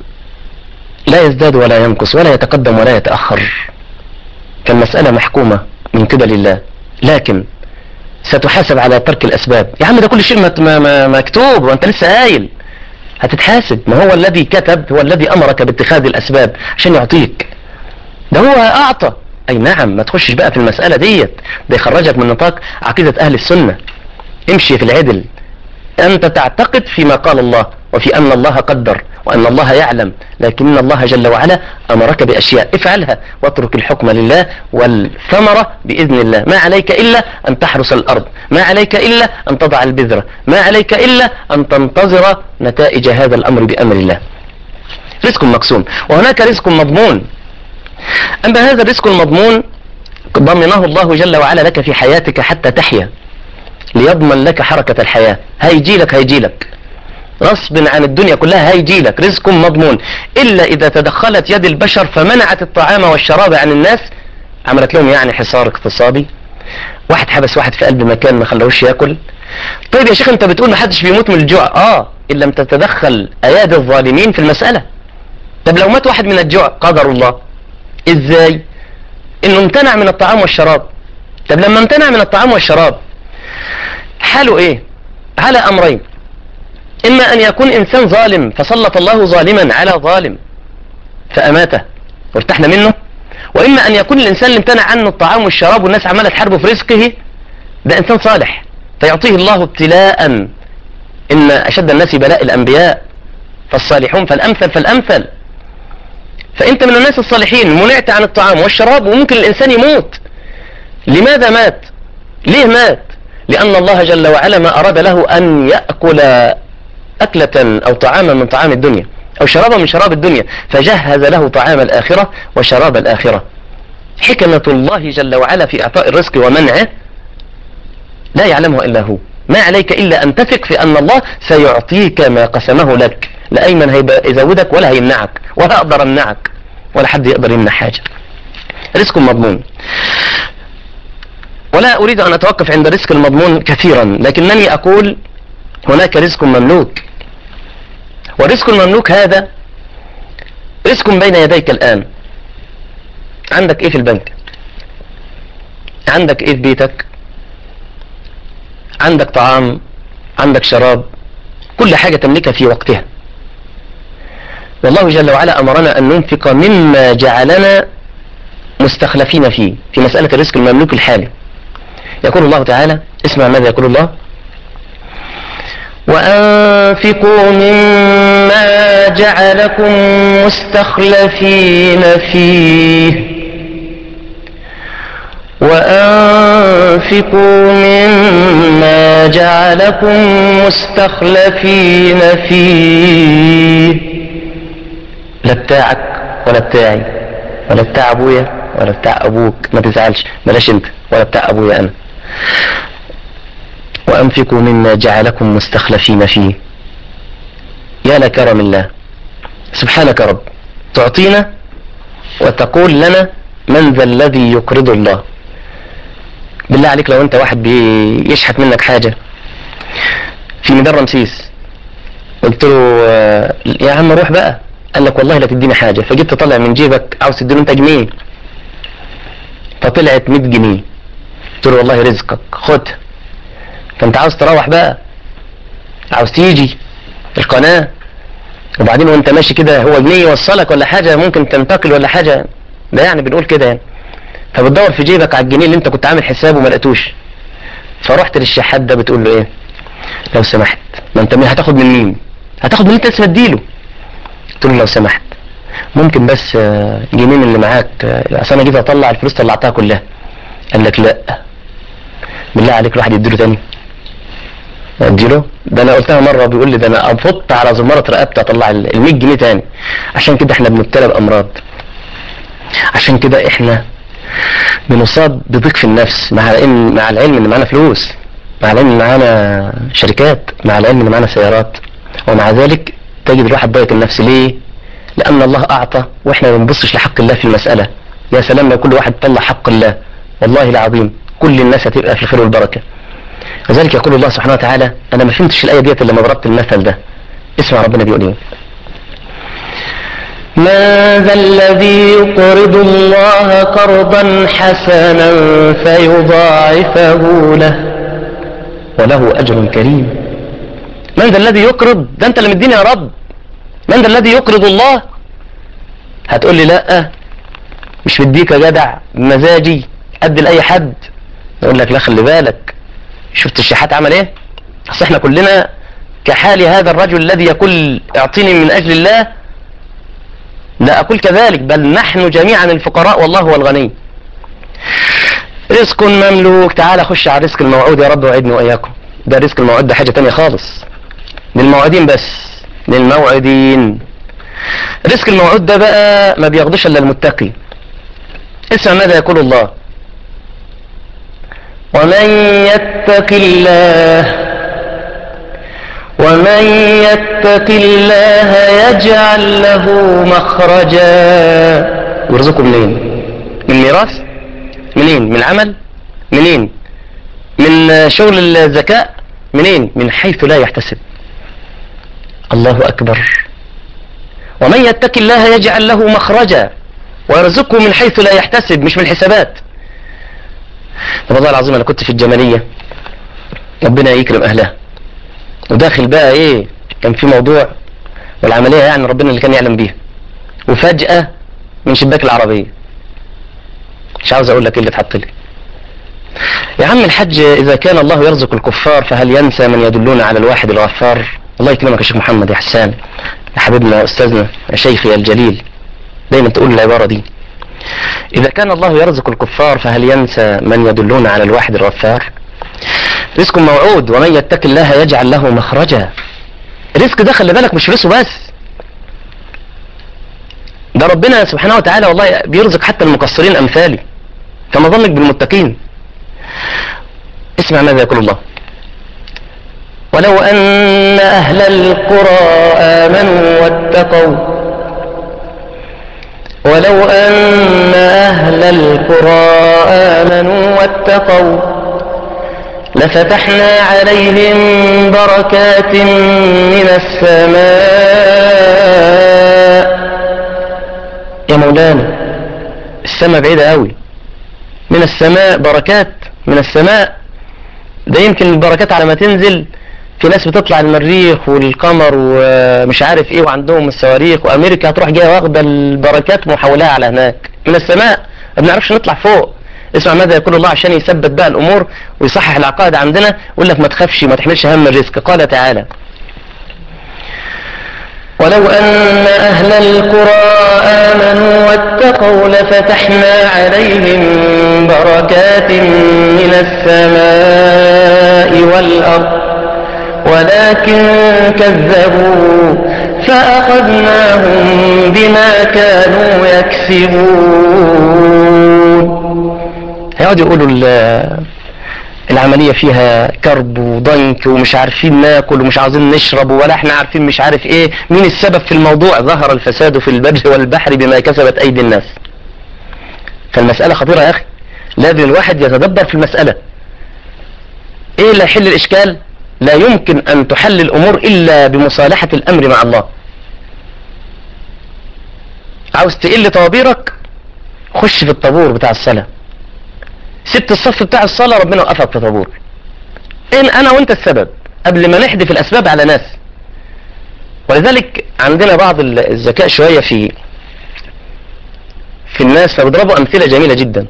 لا يزداد ولا ينقص ولا يتقدم ولا يتأخر فالمسألة محكومة من قبل الله لكن ستحاسب على ترك الأسباب يا عم ده كل شيء مت- م- م- مكتوب وانت لسه قايل هتتحاسب ما هو الذي كتب هو الذي أمرك باتخاذ الأسباب عشان يعطيك ده هو أعطى أي نعم ما تخشش بقى في المسألة ديت ده يخرجك من نطاق عقيدة أهل السنة امشي في العدل أنت تعتقد فيما قال الله وفي أن الله قدر وأن الله يعلم لكن الله جل وعلا أمرك بأشياء افعلها واترك الحكم لله والثمرة بإذن الله ما عليك إلا أن تحرس الأرض ما عليك إلا أن تضع البذرة ما عليك إلا أن تنتظر نتائج هذا الأمر بأمر الله رزق مقسوم وهناك رزق مضمون أما هذا الرزق المضمون ضمنه الله جل وعلا لك في حياتك حتى تحيا ليضمن لك حركة الحياة هيجي لك هيجي لك غصب عن الدنيا كلها هيجي لك رزق مضمون إلا إذا تدخلت يد البشر فمنعت الطعام والشراب عن الناس عملت لهم يعني حصار اقتصادي واحد حبس واحد في قلب مكان ما خلوش ياكل طيب يا شيخ انت بتقول ما حدش بيموت من الجوع اه ان لم تتدخل ايادي الظالمين في المسألة طب لو مات واحد من الجوع قدر الله ازاي انه امتنع من الطعام والشراب طب لما امتنع من الطعام والشراب حاله ايه على امرين اما ان يكون انسان ظالم فسلط الله ظالما على ظالم فاماته وارتحنا منه واما ان يكون الانسان اللي امتنع عنه الطعام والشراب والناس عماله تحاربه في رزقه ده انسان صالح فيعطيه الله ابتلاء ان اشد الناس بلاء الانبياء فالصالحون فالامثل فالامثل فانت من الناس الصالحين منعت عن الطعام والشراب وممكن الانسان يموت لماذا مات ليه مات لان الله جل وعلا ما اراد له ان ياكل اكله او طعاما من طعام الدنيا او شرابا من شراب الدنيا فجهز له طعام الاخره وشراب الاخره حكمه الله جل وعلا في اعطاء الرزق ومنعه لا يعلمه الا هو ما عليك الا ان تثق في ان الله سيعطيك ما قسمه لك لا ايمن هيبقى يزودك ولا هيمنعك ولا اقدر امنعك ولا حد يقدر يمنع حاجه رزق مضمون ولا اريد ان اتوقف عند الرزق المضمون كثيرا لكنني اقول هناك رزق مملوك ورزق المملوك هذا رزق بين يديك الان عندك ايه في البنك عندك ايه في بيتك عندك طعام عندك شراب كل حاجة تملكها في وقتها والله جل وعلا أمرنا أن ننفق مما جعلنا مستخلفين فيه في مسألة الرزق المملوك الحالي يقول الله تعالى اسمع ماذا يقول الله وأنفقوا مما جعلكم مستخلفين فيه وأنفقوا مما جعلكم مستخلفين فيه لا بتاعك ولا بتاعي ولا بتاع ابويا ولا بتاع ابوك ما تزعلش بلاش انت ولا بتاع ابويا انا وانفقوا مما جعلكم مستخلفين فيه يا لكرم الله سبحانك رب تعطينا وتقول لنا من ذا الذي يقرض الله بالله عليك لو انت واحد بيشحت منك حاجة في ميدان رمسيس قلت له آه، يا عم روح بقى قال لك والله لا تديني حاجة فجيت تطلع من جيبك عاوز تديله انت جنيه فطلعت 100 جنيه قلت له والله رزقك خدها فانت عاوز تروح بقى عاوز تيجي القناة وبعدين وانت ماشي كده هو جنيه يوصلك ولا حاجة ممكن تنتقل ولا حاجة ده يعني بنقول كده يعني فبتدور في جيبك على الجنيه اللي انت كنت عامل حسابه ما لقيتوش فرحت للشحات ده بتقول له ايه لو سمحت ما انت مين هتاخد من مين هتاخد من اللي انت لسه مديله قلت له لو سمحت ممكن بس آه، جنين اللي معاك آه، اصل انا جيت اطلع الفلوس طلعتها كلها قال لك لا بالله عليك الواحد يديله تاني اديله ده انا قلتها مره بيقول لي ده انا افط على زمره رقبتي اطلع ال 100 جنيه تاني عشان كده احنا بنبتلى بامراض عشان كده احنا بنصاب بضيق في النفس مع العلم مع العلم ان معانا فلوس مع العلم ان معانا شركات مع العلم ان معانا سيارات ومع ذلك تجد الواحد ضيق النفس ليه؟ لان الله اعطى واحنا ما بنبصش لحق الله في المساله يا سلام لو كل واحد طلع حق الله والله العظيم كل الناس هتبقى في الخير والبركه لذلك يقول الله سبحانه وتعالى انا ما فهمتش الايه ديت الا لما ضربت المثل ده اسمع ربنا بيقول ايه من ذا الذي يقرض الله قرضا حسنا فيضاعفه له وله اجر كريم من ذا الذي يقرض ده انت اللي مديني يا رب من ذا الذي يقرض الله هتقول لي لا مش مديك يا جدع بمزاجي ادي لاي حد يقول لك لا خلي بالك شفت الشحات عمل ايه اصل احنا كلنا كحال هذا الرجل الذي يقول اعطيني من اجل الله لا اقول كذلك بل نحن جميعا الفقراء والله هو الغني رزق مملوك تعال خش على الرزق الموعود يا رب وعدني واياكم ده رزق الموعود ده حاجة تانية خالص للموعودين بس للموعدين رزق الموعود ده بقى ما بياخدوش الا المتقي اسمع ماذا يقول الله ومن يتق الله ومن يتق الله يجعل له مخرجا يرزقه منين من ميراث منين من العمل منين من شغل الذكاء منين من حيث لا يحتسب الله اكبر ومن يتق الله يجعل له مخرجا ويرزقه من حيث لا يحتسب مش من الحسابات طب والله العظيم انا كنت في الجماليه ربنا يكرم اهلها وداخل بقى ايه كان في موضوع والعمليه يعني ربنا اللي كان يعلم بيها وفجاه من شباك العربيه مش عاوز اقول لك ايه اللي اتحط لي يا عم الحج اذا كان الله يرزق الكفار فهل ينسى من يدلون على الواحد الغفار الله يكرمك يا شيخ محمد يا حسان يا حبيبنا يا استاذنا يا شيخي يا الجليل دايما تقول العبارة دي اذا كان الله يرزق الكفار فهل ينسى من يدلون على الواحد الغفار رزق موعود ومن يتق الله يجعل له مخرجا رزق ده خلي بالك مش فلوسه بس ده ربنا سبحانه وتعالى والله بيرزق حتى المقصرين امثالي كما ظنك بالمتقين اسمع ماذا يقول الله ولو أن أهل القرى آمنوا واتقوا ولو أن أهل القرى آمنوا واتقوا لفتحنا عليهم بركات من السماء يا مولانا السماء بعيدة قوي من السماء بركات من السماء ده يمكن البركات على ما تنزل في ناس بتطلع المريخ والقمر ومش عارف ايه وعندهم الصواريخ وامريكا هتروح جايه واخده البركات ومحولها على هناك من السماء ما بنعرفش نطلع فوق اسمع ماذا يقول الله عشان يثبت بقى الامور ويصحح العقائد عندنا يقول لك ما تخافش ما تحملش هم الرزق قال تعالى ولو أن أهل القرى آمنوا واتقوا لفتحنا عليهم بركات من السماء والأرض ولكن كذبوا فأخذناهم بما كانوا يكسبون هيقعدوا يقولوا ال- العملية فيها كرب وضنك ومش عارفين ناكل ومش عاوزين نشرب ولا احنا عارفين مش عارف ايه مين السبب في الموضوع ظهر الفساد في البر والبحر بما كسبت ايدي الناس فالمسألة خطيرة يا اخي لازم الواحد يتدبر في المسألة ايه اللي يحل الاشكال لا يمكن ان تحل الامور الا بمصالحة الامر مع الله عاوز تقل طوابيرك خش في الطابور بتاع الصلاة سبت الصف بتاع الصلاة ربنا وقفك في طابور إن أنا وأنت السبب قبل ما نحدث الأسباب على ناس ولذلك عندنا بعض ال- الذكاء شوية في في الناس فبيضربوا أمثلة جميلة جدا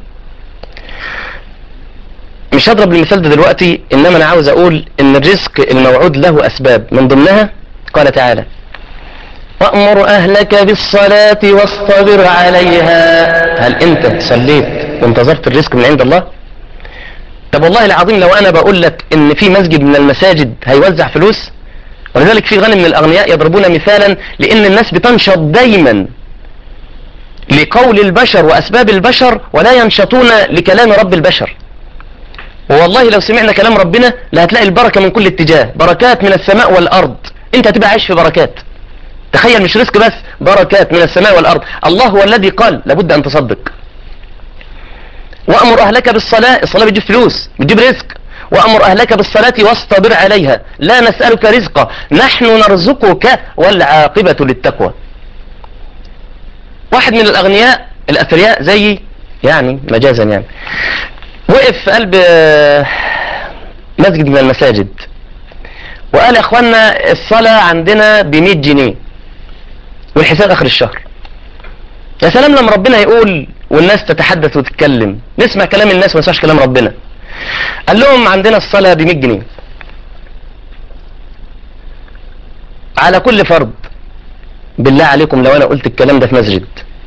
مش هضرب المثال ده دلوقتي إنما أنا عاوز أقول إن الرزق الموعود له أسباب من ضمنها قال تعالى وأمر أهلك بالصلاة واصطبر عليها هل أنت صليت وانتظرت الرزق من عند الله طب والله العظيم لو أنا بقول لك إن في مسجد من المساجد هيوزع فلوس ولذلك في غني من الأغنياء يضربون مثالا لأن الناس بتنشط دايما لقول البشر وأسباب البشر ولا ينشطون لكلام رب البشر والله لو سمعنا كلام ربنا لا هتلاقي البركة من كل اتجاه بركات من السماء والأرض انت هتبقى عايش في بركات تخيل مش رزق بس بركات من السماء والأرض الله هو الذي قال لابد أن تصدق وأمر أهلك بالصلاة الصلاة بتجيب فلوس بتجيب رزق وأمر أهلك بالصلاة واصطبر عليها لا نسألك رزقا نحن نرزقك والعاقبة للتقوى واحد من الأغنياء الأثرياء زي يعني مجازا يعني وقف في قلب آه، مسجد من المساجد وقال يا اخوانا الصلاة عندنا ب 100 جنيه والحساب اخر الشهر يا سلام لما ربنا يقول والناس تتحدث وتتكلم نسمع كلام الناس ما نسمعش كلام ربنا قال لهم عندنا الصلاة ب 100 جنيه على كل فرد بالله عليكم لو انا قلت الكلام ده في مسجد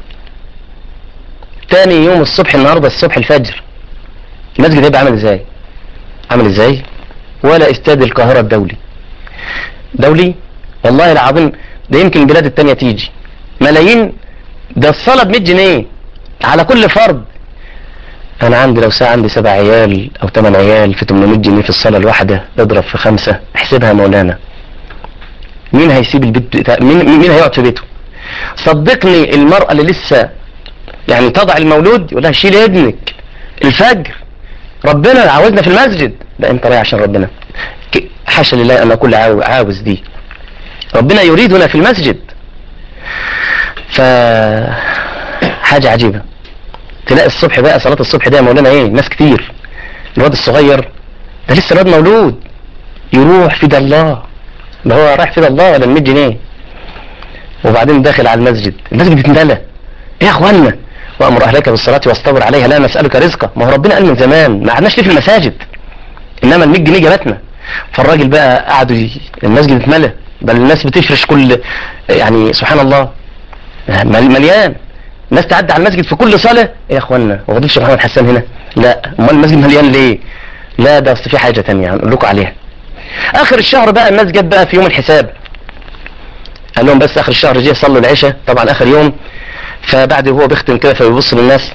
تاني يوم الصبح النهارده الصبح الفجر المسجد هيبقى عامل ازاي عامل ازاي ولا استاد القاهرة الدولي دولي والله العظيم ده يمكن البلاد التانية تيجي ملايين ده الصلاة ب 100 جنيه على كل فرد انا عندي لو ساعة عندي سبع عيال او ثمان عيال في 800 جنيه في الصلاة الواحدة اضرب في خمسة احسبها يا مولانا مين هيسيب البيت بتاع مين مين هيقعد في بيته صدقني المرأة اللي لسه يعني تضع المولود يقول لها شيل ابنك الفجر ربنا عاوزنا في المسجد لا انت رايح عشان ربنا ك- حاشا لله ان اكون عاو- عاوز دي ربنا يريدنا في المسجد ف حاجة عجيبة تلاقي الصبح بقى صلاة الصبح ده يا مولانا ايه ناس كتير الواد الصغير ده لسه الواد مولود يروح فدا الله ده هو رايح فدا الله ولا ال 100 جنيه وبعدين داخل على المسجد المسجد اتملى ايه يا اخوانا وامر اهلك بالصلاه واصطبر عليها لا نسالك رزقا ما هو ربنا قال من زمان ما قعدناش ليه في المساجد انما ال 100 جنيه جابتنا فالراجل بقى قعدوا ي- المسجد اتملى بل الناس بتفرش كل يعني سبحان الله مل- مليان الناس تعدي على المسجد في كل صلاه يا اخوانا هو فضيله الشيخ محمد حسان هنا لا امال المسجد مليان ليه لا ده اصل في حاجه تانية هنقول لكم عليها اخر الشهر بقى الناس جت بقى في يوم الحساب قال لهم بس اخر الشهر جه صلوا العشاء طبعا اخر يوم فبعد هو بيختم كده فبيبص للناس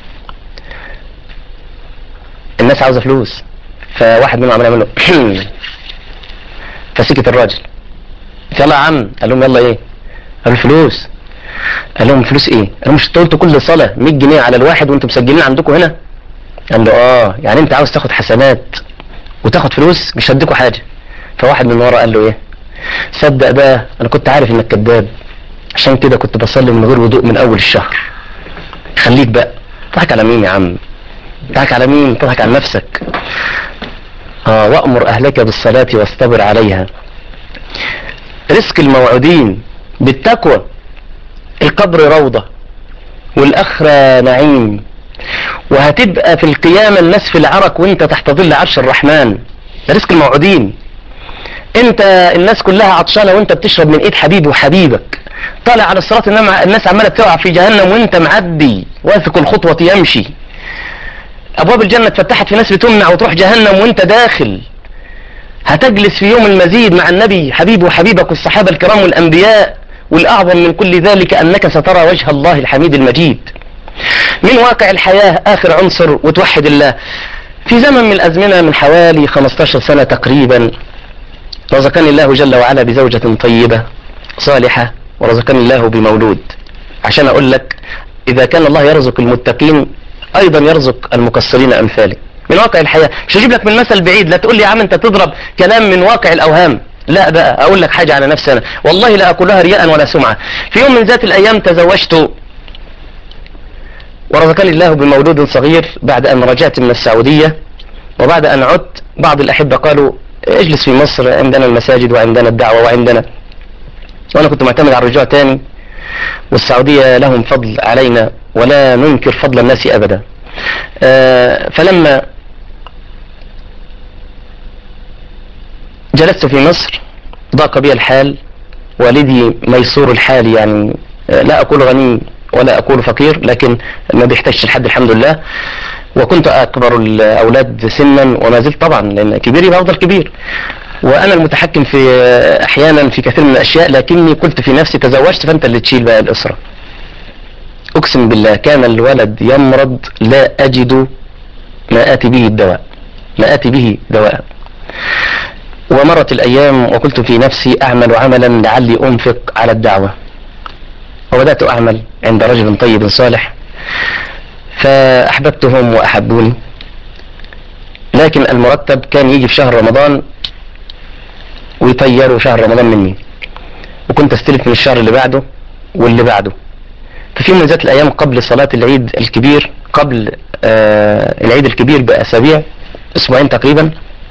الناس عاوزه فلوس فواحد منهم عمال يعمل له فسكت الراجل يلا يا عم قال لهم يلا ايه قالوا فلوس قال لهم فلوس ايه قالوا مش انتوا قلتوا كل صلاه 100 جنيه على الواحد وانتم مسجلين عندكم هنا قال له اه يعني انت عاوز تاخد حسنات وتاخد فلوس مش هديكوا حاجه فواحد من ورا قال له ايه صدق بقى انا كنت عارف انك كذاب عشان كده كنت بصلي من غير وضوء من اول الشهر خليك بقى تضحك على مين يا عم تضحك على مين تضحك على نفسك اه وامر اهلك بالصلاه واصطبر عليها رزق الموعودين بالتقوى القبر روضه والاخره نعيم وهتبقى في القيامه الناس في العرق وانت تحت ظل عرش الرحمن ده رزق الموعودين انت الناس كلها عطشانه وانت بتشرب من ايد حبيب وحبيبك طالع على الصراط انما الناس عماله تقع في جهنم وانت معدي واثق الخطوه يمشي ابواب الجنه اتفتحت في ناس بتمنع وتروح جهنم وانت داخل هتجلس في يوم المزيد مع النبي حبيب وحبيبك والصحابه الكرام والانبياء والاعظم من كل ذلك انك سترى وجه الله الحميد المجيد من واقع الحياه اخر عنصر وتوحد الله في زمن من الازمنه من حوالي 15 سنه تقريبا رزقني الله جل وعلا بزوجة طيبة صالحة ورزقني الله بمولود عشان اقول لك اذا كان الله يرزق المتقين ايضا يرزق المقصرين امثالك من واقع الحياة مش هجيب لك من مثل بعيد لا تقول لي يا عم انت تضرب كلام من واقع الاوهام لا بقى اقول لك حاجة على نفسي انا والله لا اقولها رياء ولا سمعة في يوم من ذات الايام تزوجت ورزقني الله بمولود صغير بعد ان رجعت من السعودية وبعد ان عدت بعض الاحبة قالوا اجلس في مصر عندنا المساجد وعندنا الدعوة وعندنا وانا كنت معتمد على الرجوع تاني والسعودية لهم فضل علينا ولا ننكر فضل الناس ابدا آه، فلما جلست في مصر ضاق بي الحال والدي ميسور الحال يعني آه، لا اقول غني ولا اقول فقير لكن ما بيحتاجش لحد الحمد لله وكنت اكبر الاولاد سنا وما زلت طبعا لان كبير يبقى افضل كبير وانا المتحكم في احيانا في كثير من الاشياء لكني قلت في نفسي تزوجت فانت اللي تشيل بقى الاسره اقسم بالله كان الولد يمرض لا اجد ما اتي به الدواء ما اتي به دواء ومرت الايام وقلت في نفسي اعمل عملا لعلي انفق على الدعوه وبدات اعمل عند رجل طيب صالح فأحببتهم وأحبوني لكن المرتب كان يجي في شهر رمضان ويطيروا شهر رمضان مني وكنت استلف من الشهر اللي بعده واللي بعده ففي يوم من ذات الأيام قبل صلاة العيد الكبير قبل آه العيد الكبير بأسابيع أسبوعين تقريبا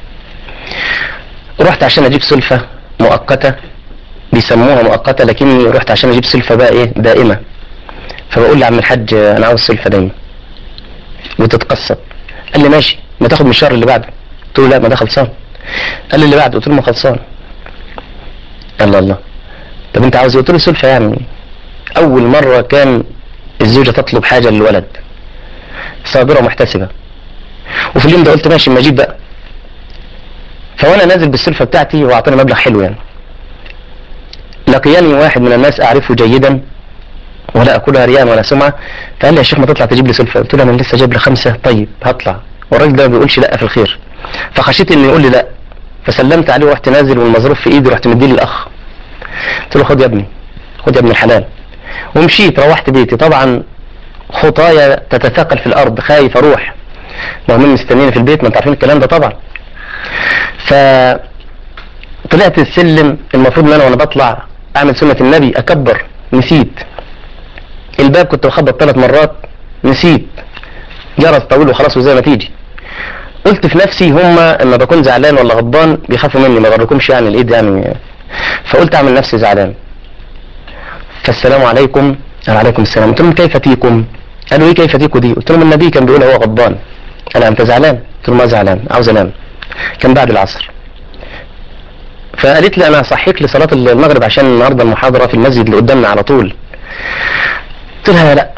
رحت عشان أجيب سلفة مؤقتة بيسموها مؤقتة لكني رحت عشان أجيب سلفة بقى إيه دائمة فبقول لعم الحاج أنا عاوز سلفة دايما وتتقسط قال لي ماشي ما تاخد من الشهر اللي بعده قلت له لا ما ده خلصان قال لي اللي بعده قلت له ما خلصان الله الله طب انت عاوز ايه؟ قلت له سلفة يعني اول مرة كان الزوجة تطلب حاجة للولد صابرة ومحتسبة وفي اليوم ده قلت ماشي ما اجيب بقى فوانا نازل بالسلفة بتاعتي واعطاني مبلغ حلو يعني لقياني واحد من الناس اعرفه جيدا ولا اكلها رياء ولا سمعه فقال لي يا شيخ ما تطلع تجيب لي سلفه قلت له انا لسه جايب لي خمسه طيب هطلع والراجل ده ما بيقولش لا في الخير فخشيت انه يقول لي لا فسلمت عليه ورحت نازل والمظروف في ايدي رحت مديه للاخ قلت له خد يا ابني خد يا ابن الحلال ومشيت روحت بيتي طبعا خطايا تتثاقل في الارض خايف اروح مهمين مستنيني في البيت ما انتوا عارفين الكلام ده طبعا ف طلعت السلم المفروض ان انا وانا بطلع اعمل سنه النبي اكبر نسيت الباب كنت بخبط ثلاث مرات نسيت جرس طويل وخلاص وزي ما تيجي قلت في نفسي هما اما بكون زعلان ولا غضبان بيخافوا مني ما غركمش يعني الايد يعني فقلت اعمل نفسي زعلان فالسلام عليكم وعليكم السلام قلت لهم كيف تيكم قالوا ايه كيف ديكوا دي قلت لهم النبي كان بيقول هو غضبان انا انت زعلان قلت له ما زعلان عاوز انام كان بعد العصر فقالت لي انا صحيت لصلاه المغرب عشان النهارده المحاضره في المسجد اللي قدامنا على طول قلت لها لا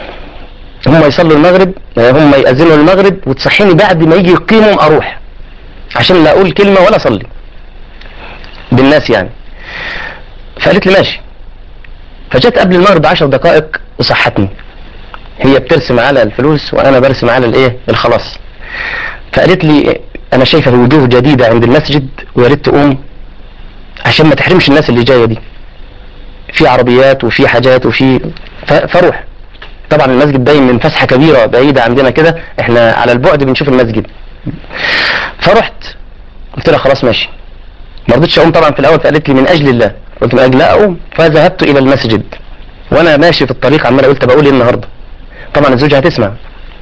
هم يصلوا المغرب هم يأذنوا المغرب وتصحيني بعد ما يجي يقيمهم اروح عشان لا اقول كلمه ولا اصلي بالناس يعني فقالت لي ماشي فجت قبل المغرب بعشر دقائق وصحتني هي بترسم على الفلوس وانا برسم على الايه الخلاص فقالت لي انا شايفه وجوه جديده عند المسجد ويا ريت تقوم عشان ما تحرمش الناس اللي جايه دي في عربيات وفي حاجات وفي ف- فاروح طبعا المسجد باين من فسحه كبيره بعيده عندنا كده احنا على البعد بنشوف المسجد فرحت قلت لها خلاص ماشي ما رضيتش اقوم طبعا في الاول فقالت لي من اجل الله قلت من اجل لا اقوم فذهبت الى المسجد وانا ماشي في الطريق عمال قلت بقول ايه النهارده طبعا الزوجه هتسمع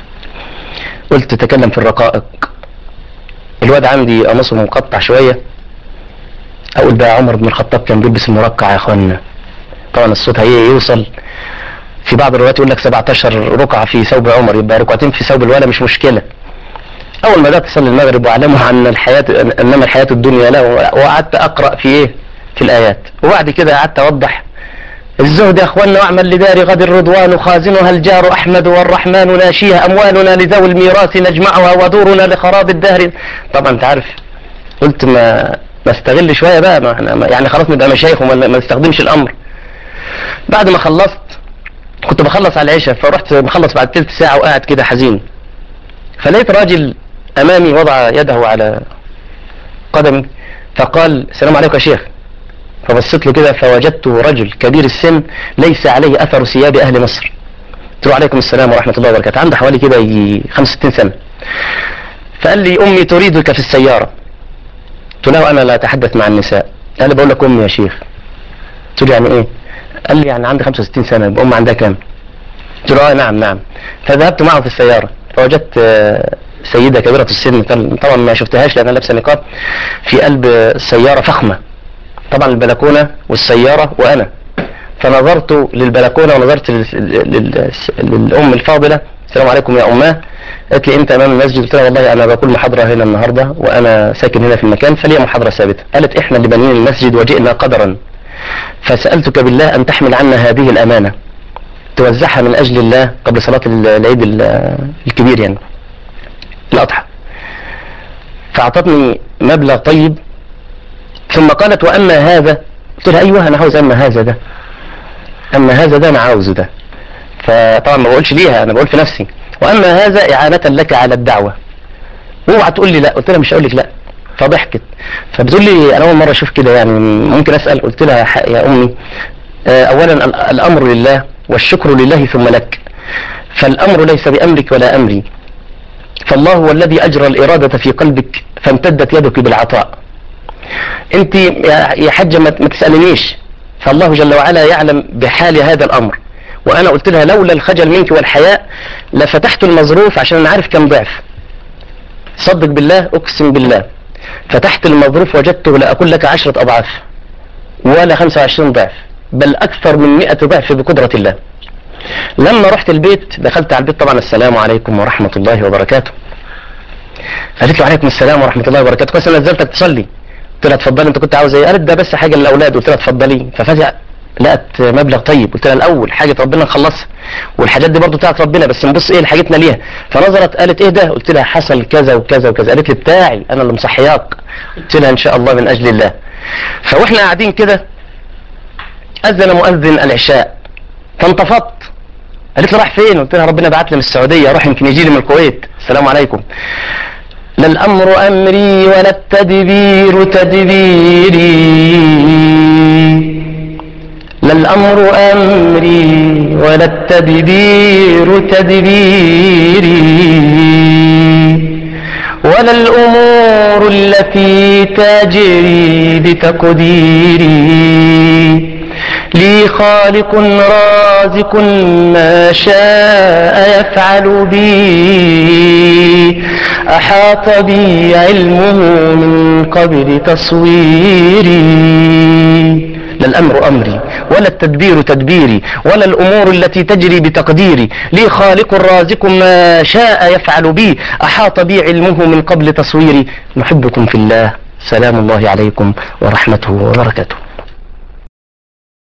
قلت تكلم في الرقائق الواد عندي قميصه مقطع شويه اقول بقى عمر بن الخطاب كان بيلبس المرقع يا اخوانا طبعا الصوت هي يوصل في بعض الروايات يقول لك 17 ركعه في ثوب عمر يبقى ركعتين في ثوب الولا مش مشكله اول ما بدات اصلي المغرب واعلمه عن الحياه انما الحياه الدنيا له وقعدت اقرا في ايه في الايات وبعد كده قعدت اوضح الزهد يا اخوانا واعمل لدار غد الرضوان خازنها الجار احمد والرحمن ناشيها اموالنا لذوي الميراث نجمعها ودورنا لخراب الدهر طبعا انت عارف قلت ما ما استغل شويه بقى ما احنا ما- يعني خلاص نبقى مشايخ وما ما نستخدمش الامر بعد ما خلصت كنت بخلص على العشاء فرحت بخلص بعد تلت ساعه وقاعد كده حزين فلقيت راجل امامي وضع يده على قدمي فقال السلام عليكم يا شيخ فبصيت له كده فوجدته رجل كبير السن ليس عليه اثر ثياب اهل مصر قلت له عليكم السلام ورحمه الله وبركاته عنده حوالي كده يجي 65 سنه فقال لي امي تريدك في السياره قلت له انا لا اتحدث مع النساء قال لي بقول لك امي يا شيخ قلت له يعني ايه قال لي يعني عندي 65 سنه يبقى امي عندها كام قلت له اه نعم نعم فذهبت معه في السياره فوجدت آه، سيده كبيره السن طبعا ما شفتهاش لانها لابسه نقاب في قلب السياره فخمه طبعا البلكونه والسياره وانا فنظرت للبلكونه ونظرت لل... لل... للام الفاضله السلام عليكم يا اماه قالت لي انت امام المسجد قلت لها والله انا بقول محاضره هنا النهارده وانا ساكن هنا في المكان فلي محاضره ثابته قالت احنا اللي بنينا المسجد وجئنا قدرا فسالتك بالله ان تحمل عنا هذه الامانه توزعها من اجل الله قبل صلاه العيد ال- الكبير يعني الاضحى فاعطتني مبلغ طيب ثم قالت واما هذا قلت لها ايوه انا عاوز اما هذا ده اما هذا ده انا عاوزه ده فطبعا ما بقولش ليها انا بقول في نفسي واما هذا اعانه لك على الدعوه اوعى تقول لي لا قلت لها مش هقول لك لا فضحكت فبتقول لي انا اول مره اشوف كده يعني ممكن اسال قلت لها ح- يا امي آه، اولا ال- الامر لله والشكر لله ثم لك فالامر ليس بامرك ولا امري فالله هو الذي اجرى الاراده في قلبك فامتدت يدك بالعطاء انت يا يا حاجه ما ما تسالنيش فالله جل وعلا يعلم بحال هذا الامر وانا قلت لها لولا الخجل منك والحياء لفتحت المظروف عشان انا عارف كم ضعف صدق بالله اقسم بالله فتحت المظروف وجدته لا اقول لك عشرة اضعاف ولا 25 ضعف بل اكثر من 100 ضعف بقدرة الله لما رحت البيت دخلت على البيت طبعا السلام عليكم ورحمة الله وبركاته قالت له عليكم السلام ورحمة الله وبركاته كويس انا نزلتك تصلي قلت لها اتفضلي انت كنت عاوز ايه قالت ده بس حاجه للاولاد قلت لها اتفضلي ففجاه لقت مبلغ طيب قلت لها الاول حاجه ربنا نخلصها والحاجات دي برضو بتاعت ربنا بس نبص ايه لحاجتنا ليها فنظرت قالت ايه ده قلت لها حصل كذا وكذا وكذا قالت لي بتاعي انا اللي مصحياك قلت لها ان شاء الله من اجل الله فواحنا قاعدين كده اذن مؤذن العشاء فانتفضت قالت لي راح فين قلت لها ربنا بعت لي من السعوديه اروح يمكن يجي لي من الكويت السلام عليكم لا الأمر أمري ولا التدبير تدبيري لا الأمر أمري ولا التدبير تدبيري ولا الأمور التي تجري بتقديري لي خالق رازق ما شاء يفعل بي أحاط بي علمه من قبل تصويري لا الأمر أمري ولا التدبير تدبيري ولا الأمور التي تجري بتقديري لي خالق رازق ما شاء يفعل بي أحاط بي علمه من قبل تصويري نحبكم في الله سلام الله عليكم ورحمته وبركاته